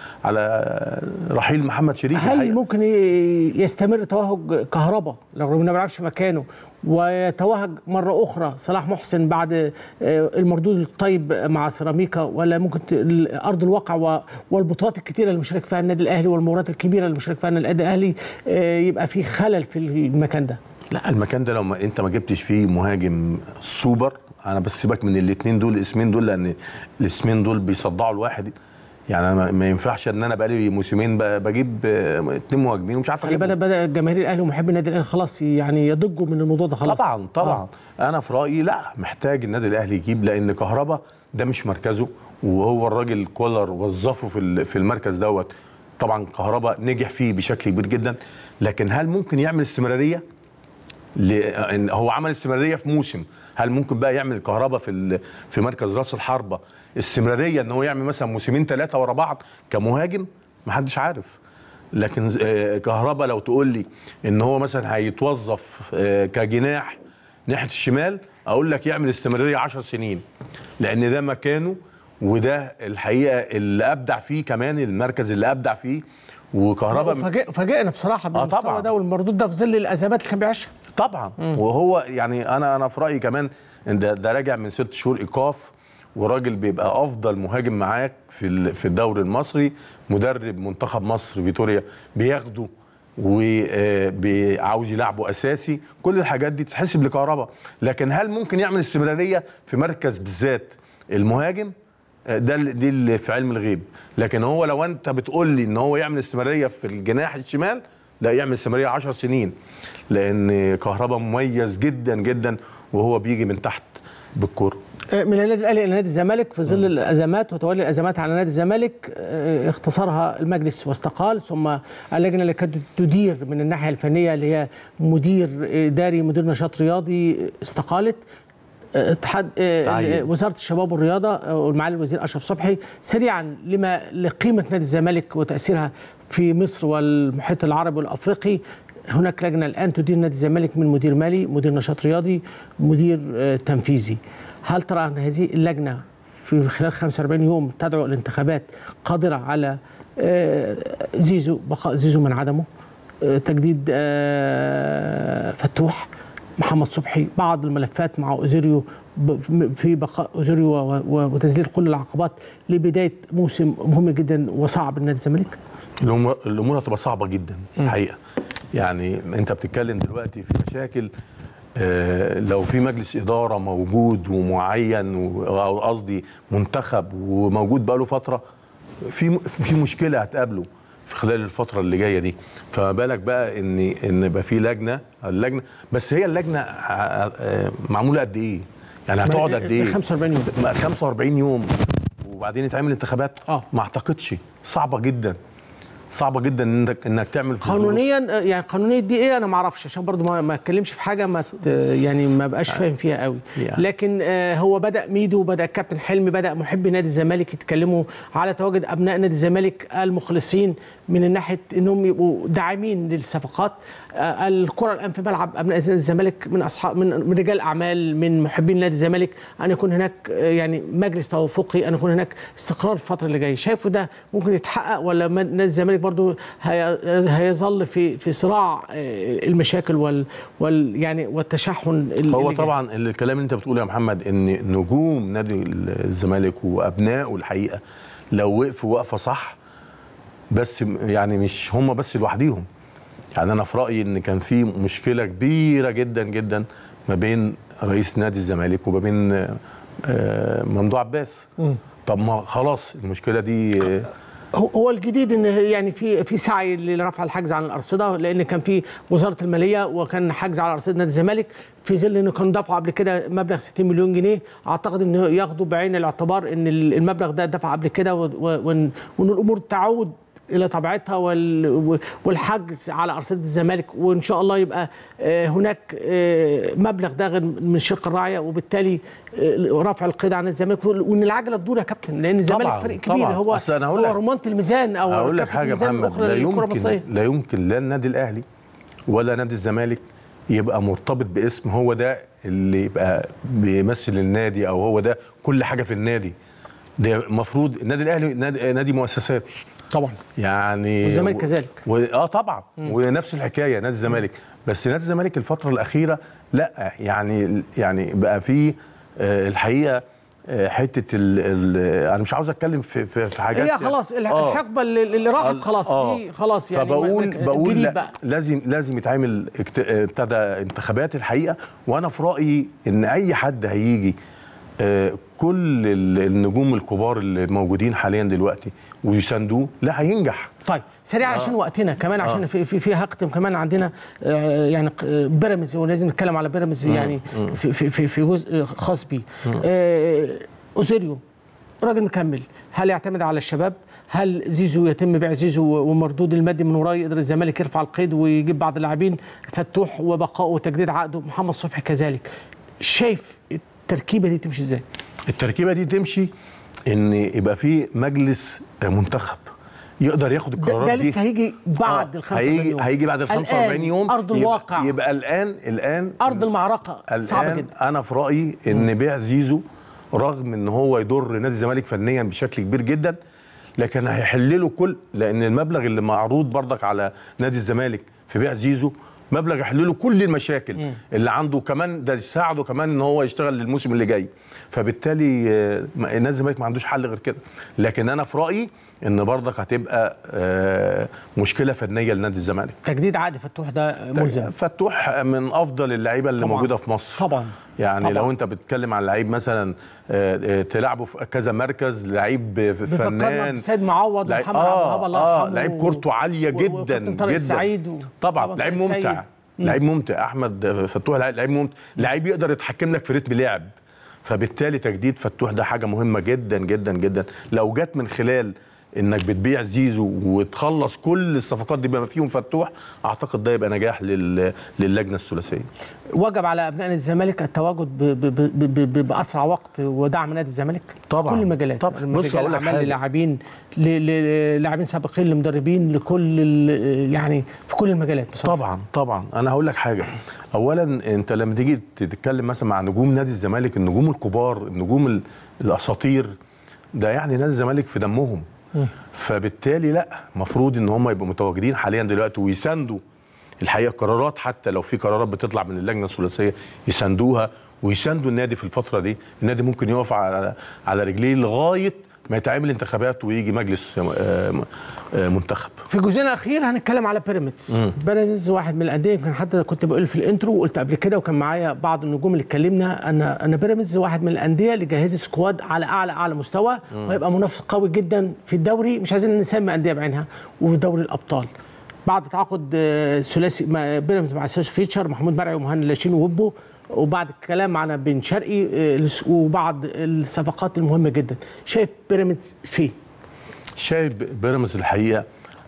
على رحيل محمد شريف هل الحقيقة. ممكن ي- يستمر توهج كهربا رغم انه ما بيلعبش في مكانه ويتوهج مره اخرى صلاح محسن بعد آه، المردود الطيب مع سيراميكا ولا ممكن ت- ال- ارض الواقع و- والبطولات الكثيره اللي مشارك فيها النادي الاهلي والمباريات الكبيره اللي مشارك فيها النادي الاهلي آه، يبقى في خلل في المكان ده لا المكان ده لو ما انت ما جبتش فيه مهاجم سوبر انا بس سيبك من الاثنين دول الاسمين دول لان الاسمين دول بيصدعوا الواحد يعني أنا ما- ما ينفعش ان انا بقالي موسمين ب- بجيب آه، اتنين مهاجمين ومش عارف خلي بالك اجيبهم بدا جماهير الاهلي ومحبي النادي الاهلي خلاص يعني يضجوا من الموضوع ده خلاص طبعا طبعا انا في رايي لا محتاج النادي الاهلي يجيب لان كهربا ده مش مركزه وهو الراجل كولر وظفه في ال- في المركز دوت طبعا كهربا نجح فيه بشكل كبير جدا لكن هل ممكن يعمل استمراريه لان هو عمل استمراريه في موسم هل ممكن بقى يعمل كهربا في ال- في مركز راس الحربه استمراريه ان هو يعمل مثلا موسمين ثلاثه ورا بعض كمهاجم محدش عارف لكن آه، كهربا لو تقول لي ان هو مثلا هيتوظف آه، كجناح ناحيه الشمال اقول لك يعمل استمراريه 10 سنين لان ده مكانه وده الحقيقه اللي ابدع فيه كمان المركز اللي ابدع فيه وكهربا فاجئ فاجئنا بصراحه بالمستوى طبعاً. ده والمردود ده في ظل الازمات اللي كان بيعيشها طبعا وهو يعني انا انا في رايي كمان إن ده, ده راجع من ست شهور ايقاف وراجل بيبقى افضل مهاجم معاك في ال- في الدوري المصري مدرب منتخب مصر فيتوريا بياخده وعاوز يلعبه اساسي كل الحاجات دي تتحسب لكهربا لكن هل ممكن يعمل استمراريه في مركز بالذات المهاجم آه، ده اللي- دي اللي في علم الغيب لكن هو لو انت بتقول لي ان هو يعمل استمراريه في الجناح الشمال لا يعمل استمراريه 10 سنين لان كهربا مميز جدا جدا وهو بيجي من تحت بالكوره من النادي الاهلي الى نادي الزمالك في ظل الازمات وتولي الازمات على نادي الزمالك آه، اختصرها المجلس واستقال ثم اللجنه اللي كانت تدير من الناحيه الفنيه اللي هي مدير اداري مدير نشاط رياضي استقالت آه، اتحاد آه، تعين. وزاره الشباب والرياضه آه، والمعالي الوزير اشرف صبحي سريعا لما لقيمه نادي الزمالك وتاثيرها في مصر والمحيط العربي والافريقي هناك لجنه الان تدير نادي الزمالك من مدير مالي مدير نشاط رياضي مدير آه، تنفيذي هل ترى ان هذه اللجنه في خلال 45 يوم تدعو الانتخابات قادره على آه، زيزو بقاء زيزو من عدمه آه، تجديد آه، فتوح محمد صبحي بعض الملفات مع اوزيريو ب- في بقاء اوزيريو و- و- وتذليل كل العقبات لبدايه موسم مهم جدا وصعب لنادي الزمالك الامور الامور هتبقى صعبه جدا الحقيقه يعني انت بتتكلم دلوقتي في مشاكل آه، لو في مجلس اداره موجود ومعين و- او قصدي منتخب وموجود بقاله فتره في في مشكله هتقابله في خلال الفتره اللي جايه دي فما بالك بقى ان ان يبقى في لجنه اللجنه بس هي اللجنه ع- آه، معموله قد ايه يعني هتقعد قد ايه 45 يوم 45 يوم وبعدين يتعمل انتخابات آه. ما اعتقدش صعبه جدا صعبه جدا انك انك تعمل في الظروف. قانونيا آه، يعني قانونيا دي ايه انا ما اعرفش عشان برضو ما ما اتكلمش في حاجه ما ت- يعني ما بقاش فاهم فيها قوي يعني. لكن آه، هو بدا ميدو بدا الكابتن حلمي بدا محبي نادي الزمالك يتكلموا على تواجد ابناء نادي الزمالك المخلصين من ناحيه انهم يبقوا داعمين للصفقات آه، الكره الان في ملعب ابناء نادي الزمالك من اصحاب من من رجال اعمال من محبين نادي الزمالك ان يكون هناك آه، يعني مجلس توافقي ان يكون هناك استقرار في الفتره اللي جايه شايفه ده ممكن يتحقق ولا ما- نادي الزمالك برضو هي- هيظل في في صراع آه، المشاكل وال وال يعني والتشحن ال- هو اللي جاي؟ طبعا الكلام اللي انت بتقوله يا محمد ان نجوم نادي الزمالك وابنائه الحقيقه لو وقفوا وقفه صح بس م- يعني مش هم بس لوحديهم يعني انا في رايي ان كان في مشكله كبيره جدا جدا ما بين رئيس نادي الزمالك وما بين آه، آه، ممدوح عباس طب ما خلاص المشكله دي آه، هو هو الجديد ان يعني في في سعي لرفع الحجز عن الارصده لان كان في وزاره الماليه وكان حجز على ارصده نادي الزمالك في ظل انه كانوا دفعوا قبل كده مبلغ 60 مليون جنيه اعتقد انه ياخدوا بعين الاعتبار ان المبلغ ده دفع قبل كده و- و- وان وإن الامور تعود الى طبيعتها وال- والحجز على ارصده الزمالك وان شاء الله يبقى آه، هناك آه، مبلغ داخل من شق الراعيه وبالتالي آه، رفع القيد عن الزمالك وان العجله تدور يا كابتن لان الزمالك طبعاً، فريق كبير طبعاً. هو أصل أنا هقول هو لك- رمانه الميزان او اقول لك كابتن حاجه يا الميزان محمد الأخرى لا للكرة يمكن المصرية. لا يمكن لا النادي الاهلي ولا نادي الزمالك يبقى مرتبط باسم هو ده اللي يبقى بيمثل النادي او هو ده كل حاجه في النادي ده المفروض النادي الاهلي نادي, نادي مؤسسات طبعا يعني والزمالك كذلك. و... اه طبعا ونفس الحكايه نادي الزمالك بس نادي الزمالك الفتره الاخيره لا يعني يعني بقى فيه آه الحقيقه آه حته ال... ال... انا مش عاوز اتكلم في في, في حاجات هي خلاص الح- آه. الحقبه اللي اللي راحت آه، خلاص آه. دي خلاص يعني فبقول ما- ما- بقول جديد لا بقى. لازم لازم يتعمل اكت- آه، ابتدى انتخابات الحقيقه وانا في رايي ان اي حد هيجي آه، كل ال- النجوم الكبار اللي موجودين حاليا دلوقتي ويساندوه لا هينجح طيب سريع عشان وقتنا كمان عشان في في في هختم كمان عندنا آه، يعني ق- آه، بيراميدز ولازم نتكلم على بيراميدز يعني في في في, في جزء خاص بيه آه، اوزيريو راجل مكمل هل يعتمد على الشباب هل زيزو يتم بيع زيزو ومردود المادي من وراه يقدر الزمالك يرفع القيد ويجيب بعض اللاعبين فتوح وبقائه وتجديد عقده محمد صبحي كذلك شايف التركيبه دي تمشي ازاي التركيبه دي تمشي ان يبقى في مجلس آه، منتخب يقدر ياخد ده, القرارات ده دي لسه هيجي بعد آه، ال 45 هيجي يوم هيجي بعد ال 45 الآن يوم ارض يبقى- الواقع يبقى الان الان ارض المعركه صعبه الان جدا انا في رايي ان بيع زيزو رغم ان هو يضر نادي الزمالك فنيا بشكل كبير جدا لكن هيحل له كل لان المبلغ اللي معروض برضك على نادي الزمالك في بيع زيزو مبلغ يحل له كل المشاكل اللي عنده كمان ده يساعده كمان ان هو يشتغل للموسم اللي جاي فبالتالي آه، ما- نادي الزمالك ما عندوش حل غير كده لكن انا في رايي ان برضك هتبقى آه، مشكله فنيه لنادي الزمالك تجديد عقد فتوح ده ملزم فتوح من افضل اللعيبه اللي طبعاً. موجوده في مصر طبعا يعني طبعاً. لو انت بتتكلم عن لعيب مثلا آه، آه، تلعبه في كذا مركز لعيب بيفكرنا فنان بسيد معوض لعيب- ومحمد عبد الوهاب اه الله اه يرحمه لعيب كورته عاليه و- جدا وكابتن طارق جدا السعيد و- طبعا طبعاً لعيب طارق ممتع السعيد. لعيب ممتع احمد فتوح لعيب لعيب ممتع لعيب يقدر يتحكم لك في رتم لعب فبالتالي تجديد فتوح ده حاجه مهمه جدا جدا جدا لو جت من خلال انك بتبيع زيزو وتخلص كل الصفقات دي بما فيهم فتوح اعتقد ده يبقى نجاح لل... للجنه الثلاثيه وجب على ابناء الزمالك التواجد ب ب ب ب ب باسرع وقت ودعم نادي الزمالك طبعاً. كل المجالات طبعاً. المجال بص أقول لك الأعمال حاجة. للاعبين ل- ل- للاعبين سابقين لمدربين لكل ال- يعني في كل المجالات بصراحه طبعا طبعا انا هقول لك حاجه اولا انت لما تيجي تتكلم مثلا مع نجوم نادي الزمالك النجوم الكبار النجوم ال- الاساطير ده يعني نادي الزمالك في دمهم فبالتالي لا المفروض ان هم يبقوا متواجدين حاليا دلوقتي ويساندوا الحقيقه قرارات حتى لو في قرارات بتطلع من اللجنه الثلاثيه يساندوها ويساندوا النادي في الفتره دي النادي ممكن يقف على على رجليه لغايه ما يتعمل انتخابات ويجي مجلس آه، آه، منتخب في جزئنا الاخير هنتكلم على بيراميدز بيراميدز واحد من الانديه يمكن حتى كنت بقول في الانترو وقلت قبل كده وكان معايا بعض النجوم اللي اتكلمنا ان ان بيراميدز واحد من الانديه اللي جهزت سكواد على اعلى اعلى مستوى وهيبقى منافس قوي جدا في الدوري مش عايزين نسمي انديه بعينها وفي دوري الابطال بعد تعاقد آه، ثلاثي ما- بيراميدز مع ثلاثي فيتشر محمود مرعي ومهند لاشين ووبو وبعد الكلام عن بن شرقي آه، الس- وبعض الصفقات المهمه جدا شايف بيراميدز فين؟ شايف بيراميدز الحقيقه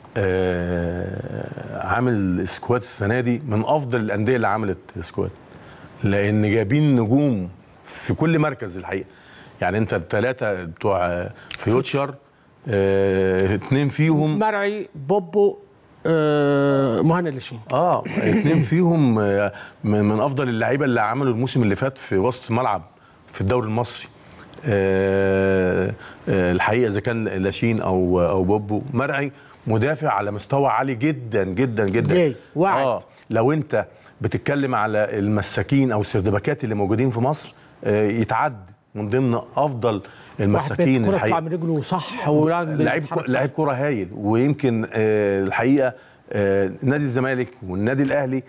آه عامل سكواد السنه دي من افضل الانديه اللي عملت سكواد لان جايبين نجوم في كل مركز الحقيقه يعني انت الثلاثه بتوع آه، فيوتشر آه اتنين فيهم مرعي بوبو آه، مهند لاشين اه اتنين فيهم آه، من من افضل اللعيبه اللي عملوا الموسم اللي فات في وسط الملعب في الدوري المصري آه، آه، الحقيقه اذا كان لاشين او او بوبو مرعي مدافع على مستوى عالي جدا جدا جدا جاي، واعد. اه لو انت بتتكلم على المساكين او السردباكات اللي موجودين في مصر آه، يتعد من ضمن افضل المساكين الكره الحقيقه تطلع من رجله صح ولاعب لعيب بيتحرك لعيب كرة هايل ويمكن آه الحقيقه آه نادي الزمالك والنادي الاهلي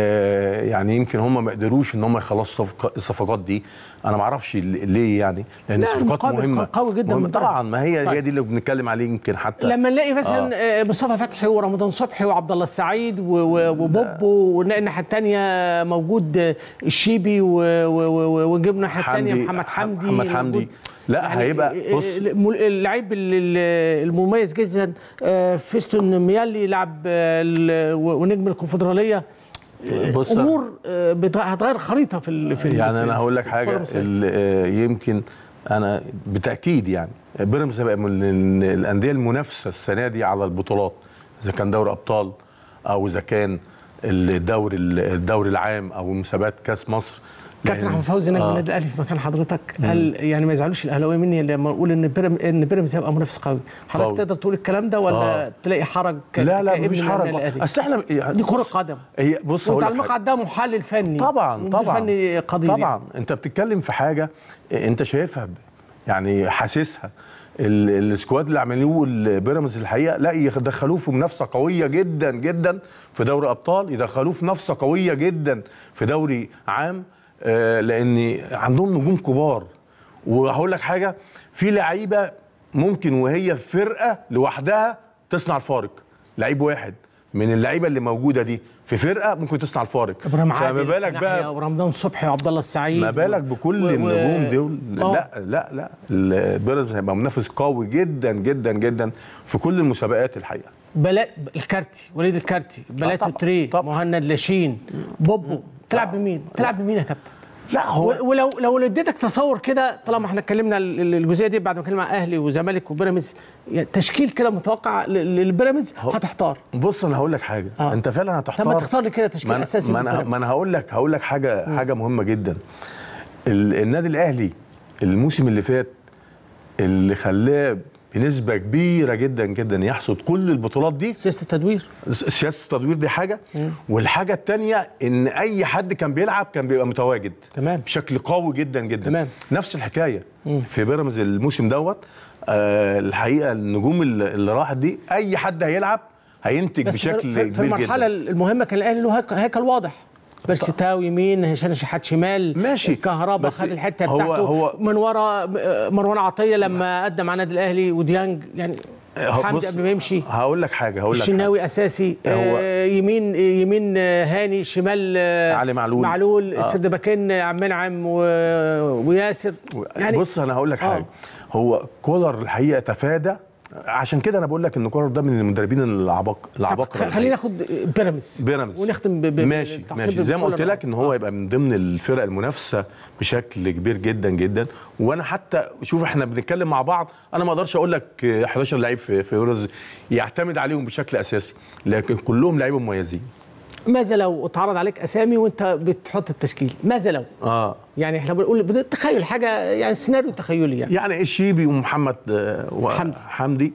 آه يعني يمكن هم ما قدروش ان هم يخلصوا الصفق- الصفقات دي انا ما اعرفش ل- ليه يعني لان لا، الصفقات المقابل مهمه كان قوي جدا مهمة. من بيراميدز. طبعا ما هي طيب. هي دي اللي بنتكلم عليه يمكن حتى لما نلاقي مثلا آه. مصطفى فتحي ورمضان صبحي وعبد الله السعيد و- و- وبوبو ونلاقي الناحيه الثانيه موجود آه، الشيبي و- و- و- ونجيب الناحيه الثانيه حمدي- محمد حمدي محمد حمدي. موجود. لا، هيبقى- بص. آه، الم- اللعيب ال- ال- المميز جدا آه، فيستون ميالي لاعب آه، ال- ونجم الكونفدراليه بص امور آه، بتغ- هتغير خريطه في ال- في يعني في- انا هقول لك في حاجه الكرة المصرية. ال- آه، يمكن انا بالتاكيد يعني بيراميدز هيبقى من ال- الانديه المنافسه السنه دي على البطولات اذا كان دوري ابطال او اذا كان الدوري الدوري العام او مسابقات كاس مصر كابتن لأن- احمد فوزي نجم آه. النادي الاهلي في مكان حضرتك هل يعني ما يزعلوش الاهلاويه مني لما اقول ان بيراميدز ان بيراميدز هيبقى منافس قوي حضرتك قوي. تقدر تقول الكلام ده ولا آه. تلاقي حرج ك- لا لا كابن مفيش النادي حرج الأهلي؟ اصل احنا دي كره بص- قدم هي بص وانت هقول على لك حاجة. المقعد ده محلل فني طبعا مدير طبعا فني قدير طبعا يعني. انت بتتكلم في حاجه انت شايفها ب- يعني حاسسها ال- السكواد اللي عملوه البيراميدز الحقيقه لا يدخلوه في منافسه قويه جدا جدا في دوري ابطال يدخلوه في منافسه قويه جدا في دوري عام آه، لان عندهم نجوم كبار وهقول لك حاجه في لعيبه ممكن وهي في فرقه لوحدها تصنع الفارق لعيب واحد من اللعيبه اللي موجوده دي في فرقه ممكن تصنع الفارق ابراهيم فما عادل بالك بقى ورمضان صبحي وعبد الله السعيد ما بالك بكل و- و- النجوم دول آه. لا لا لا البيراميدز هيبقى منافس قوي جدا جدا جدا في كل المسابقات الحقيقه بلا الكارتي وليد الكارتي بلاتو طبعاً، تري طبعاً. مهند لاشين بوبو تلعب بمين؟ تلعب بمين يا كابتن؟ لا هو و- ولو لو اديتك تصور كده طالما احنا اتكلمنا ال- ال- الجزئيه دي بعد ما اتكلمنا عن اهلي وزمالك وبيراميدز يعني تشكيل كده متوقع ل- للبيراميدز هتحتار بص انا هقول لك حاجه آه. آه. انت فعلا طب ما هتحتار تختار لي كده تشكيل ما أنا- اساسي ما انا للبيراميدز. ما انا هقول لك هقول لك حاجه حاجه مهمه جدا ال- النادي الاهلي الموسم اللي فات اللي خلاه بنسبه كبيره جدا جدا يحصد كل البطولات دي سياسه التدوير سياسه التدوير دي حاجه والحاجه الثانيه ان اي حد كان بيلعب كان بيبقى متواجد تمام. بشكل قوي جدا جدا تمام. نفس الحكايه في بيراميدز الموسم دوت آه الحقيقه النجوم اللي اللي راحت دي اي حد هيلعب هينتج بس بشكل في, في كبير المرحله جدا المهمه كان الاهلي له هيك- هيكل واضح بيرستاو يمين هشام شحات شمال ماشي. كهربا بس خد الحته هو- بتاعته هو- من ورا آه، مروان عطيه لما قدم مع النادي الاهلي وديانج يعني هو- حمدي بص، قبل ما يمشي هقول لك حاجه هقول لك حاجة. الشناوي اساسي هو- آه يمين يمين آه، هاني شمال آه، علي معلول. معلول آه. السردباكين آه، عم منعم و... وياسر يعني بص انا هقول لك آه. حاجه هو كولر الحقيقه تفادى عشان كده انا بقول لك ان كولر ده من المدربين العباق طب العباقره خ- خلينا ناخد بيراميدز بيراميدز ونختم ب... ب... ماشي بالتعقيب ماشي زي ما قلت بكولر. لك ان هو يبقى من ضمن الفرق المنافسه بشكل كبير جدا جدا وانا حتى شوف احنا بنتكلم مع بعض انا ما اقدرش اقول لك 11 لعيب في في بيراميدز يعتمد عليهم بشكل اساسي لكن كلهم لعيبه مميزين ماذا لو اتعرض عليك اسامي وانت بتحط التشكيل ماذا لو اه يعني احنا بنقول بنتخيل حاجه يعني سيناريو تخيلي يعني يعني الشيبي ومحمد آه، و- حمدي. حمدي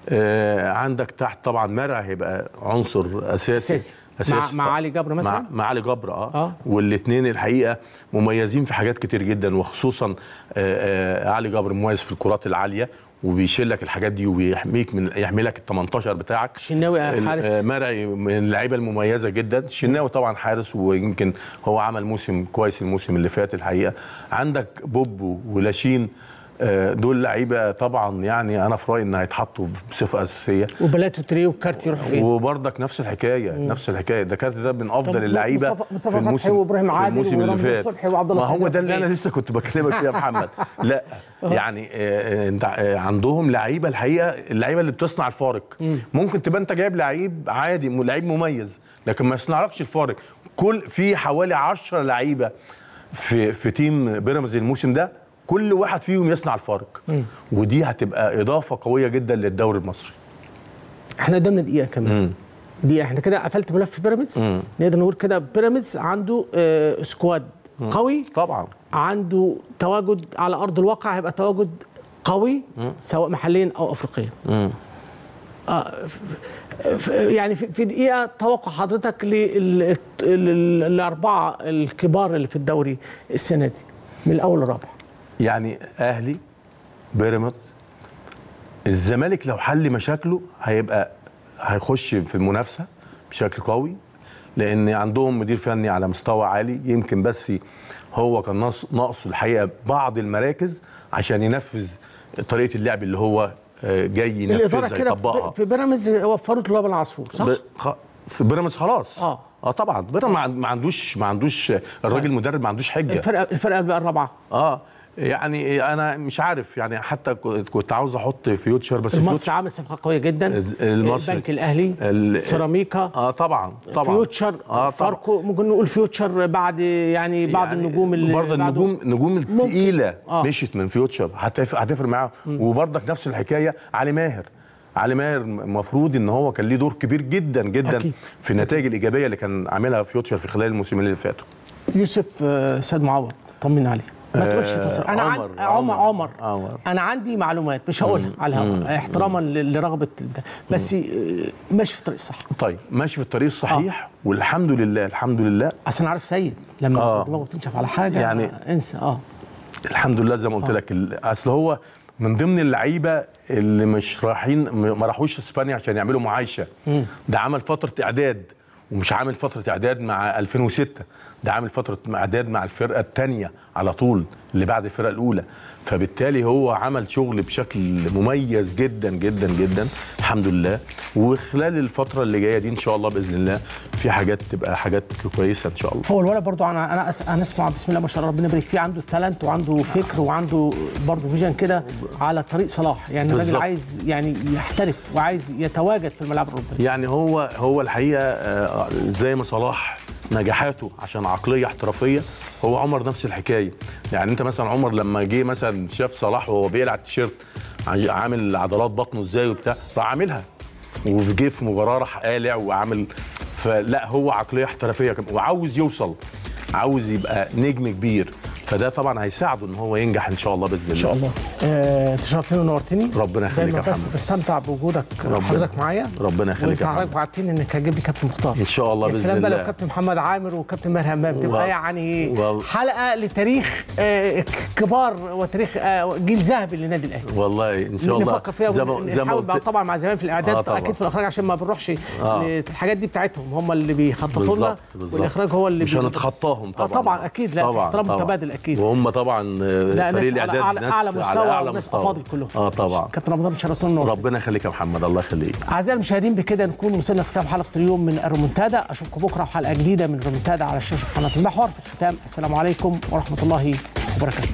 آه عندك تحت طبعا مرعي هيبقى عنصر اساسي أساسي. مع- مع علي جبر مثلاً؟ مع, مع علي جبر اه, آه. والاثنين الحقيقه مميزين في حاجات كتير جدا وخصوصا آه آه علي جبر مميز في الكرات العاليه وبيشيل لك الحاجات دي ويحميك من يحمي لك ال 18 بتاعك الشناوي ال- حارس. آه، مرعي من اللعيبه المميزه جدا الشناوي طبعا حارس ويمكن هو عمل موسم كويس الموسم اللي فات الحقيقه عندك بوبو ولاشين آه، دول لعيبه طبعا يعني انا في رايي ان هيتحطوا بصفه اساسيه وبلاتو تري وكارتي يروح فين؟ وبرضك نفس الحكايه نفس الحكايه ده كارت ده من طب افضل اللعيبه مصطفى- مصطفى في فتحي الموسم وإبراهيم في عادل الموسم اللي ورمزي فات صبحي وعبد الله ما هو السعيد ده اللي انا فين؟ لسه كنت بكلمك فيه يا محمد لا يعني آه، آه، انت آه، عندهم لعيبه الحقيقه اللعيبه اللي بتصنع الفارق ممكن تبقى انت جايب لعيب عادي م- لعيب مميز لكن ما يصنعلكش الفارق كل في حوالي 10 لعيبه في في تيم بيراميدز الموسم ده كل واحد فيهم يصنع الفارق ودي هتبقى اضافه قويه جدا للدوري المصري احنا قدامنا دقيقه كمان دقيقه احنا كده قفلت ملف بيراميدز نقدر نقول كده بيراميدز عنده آه سكواد قوي طبعا عنده تواجد على ارض الواقع هيبقى تواجد قوي سواء محليا او افريقيا آه ف- ف- يعني في في دقيقه توقع حضرتك للاربعه الكبار اللي في الدوري السنه دي من الاول للرابع يعني اهلي بيراميدز الزمالك لو حل مشاكله هيبقى هيخش في المنافسه بشكل قوي لان عندهم مدير فني على مستوى عالي يمكن بس هو كان ناقص- ناقصه الحقيقه بعض المراكز عشان ينفذ طريقه اللعب اللي هو آه، جاي الاداره ينفذها كده يطبقها في- في بيراميدز وفرت له العصفور صح؟ ب... خ... في بيراميدز خلاص آه. اه طبعا بيراميدز ما عن- ما عندوش ما عندوش الراجل المدرب ما عندوش حجه الفرقه الفرقه بقى الرابعه اه يعني انا مش عارف يعني حتى كنت كنت عاوز احط فيوتشر بس المصري فيوتشر عامل صفقه قويه جدا الز- المصري. البنك الاهلي ال- سيراميكا اه طبعا طبعا فيوتشر اه طبعا فاركو ممكن نقول فيوتشر بعد يعني بعض يعني النجوم اللي برضه بعده. النجوم النجوم الثقيله آه. مشيت من فيوتشر هتف- هتفرق معاهم وبرضك نفس الحكايه علي ماهر علي ماهر المفروض ان هو كان ليه دور كبير جدا جدا أكيد. في النتائج الايجابيه اللي كان عاملها فيوتشر في خلال الموسمين اللي فاتوا يوسف آه، سيد معوض طمنا عليه ما آه، تقولش تصريح انا عمر، عن... عمر عمر، عمر عمر. انا عندي معلومات مش هقولها على الهواء احتراما ل- لرغبه البتاع. بس آه، ماشي في الطريق الصح طيب ماشي في الطريق الصحيح والحمد لله الحمد لله اصل انا عارف سيد لما آه. دماغه بتنشف على حاجه يعني- آه، انسى اه الحمد لله زي ما قلت لك ال- اصل هو من ضمن اللعيبه اللي مش رايحين م- ما راحوش اسبانيا عشان يعملوا معايشه ده عمل فتره اعداد ومش عامل فتره اعداد مع 2006 ده عامل فتره اعداد مع الفرقه الثانيه على طول اللي بعد الفرقه الاولى فبالتالي هو عمل شغل بشكل مميز جدا جدا جدا الحمد لله وخلال الفتره اللي جايه دي ان شاء الله باذن الله في حاجات تبقى حاجات كويسه ان شاء الله هو الولد برضو انا انا أس... انا اسمع بسم الله ما شاء الله ربنا يبارك فيه عنده تالنت وعنده فكر وعنده برضو فيجن كده على طريق صلاح يعني الراجل بالظبط. عايز يعني يحترف وعايز يتواجد في الملاعب الاوروبيه يعني هو هو الحقيقه آه، زي ما صلاح نجاحاته عشان عقليه احترافيه هو عمر نفس الحكايه يعني انت مثلا عمر لما جه مثلا شاف صلاح وهو بيقلع التيشيرت ع- عامل عضلات بطنه ازاي وبتاع راح عاملها وجه في مباراه راح قالع وعامل فلا هو عقليه احترافيه كمان وعاوز يوصل عاوز يبقى نجم كبير فده طبعا هيساعده ان هو ينجح ان شاء الله باذن الله ان شاء الله آه، انت شرفتني ونورتني ربنا يخليك دايما يا بس محمد. بستمتع بوجودك ربنا- حضرتك معايا ربنا يخليك وانت يا حضرتك محمد. وعدتني انك هتجيب لي كابتن مختار ان شاء الله يا باذن سلام بقى لو الله كابتن محمد عامر وكابتن ماهر همام تبقى والله- يعني والله. حلقه لتاريخ آه، كبار وتاريخ آه، جيل ذهبي للنادي الاهلي والله ان شاء الله نفكر فيها زي ما زي ما ونحاول بقى قلت طبعا مع زمان في الاعداد آه طبعاً. اكيد في الاخراج عشان ما بنروحش آه. الحاجات دي بتاعتهم هم اللي بيخططوا لنا بالظبط بالظبط والاخراج هو اللي مش بي- هنتخطاهم آه طبعا طبعا اكيد لا في احترام متبادل اكيد وهم طبعا آه، لا فريق ناس على الاعداد اعلى ناس اعلى مستوى على اعلى وناس مستوى افاضل كلهم اه طبعا كابتن رمضان شرفتونا ربنا يخليك يا محمد الله يخليك اعزائي المشاهدين بكده نكون وصلنا لختام حلقه اليوم من الرومنتادا اشوفكم بكره في حلقه جديده من الرومنتادا على شاشه قناه المحور في الختام السلام عليكم ورحمه الله وبركاته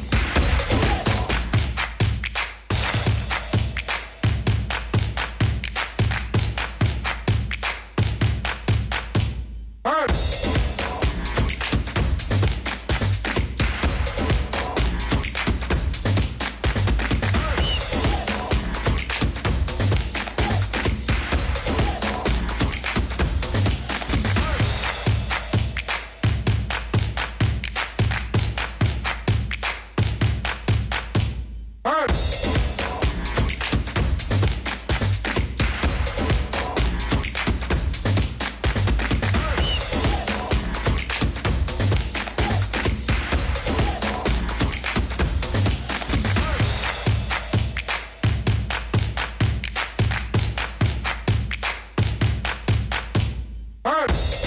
First.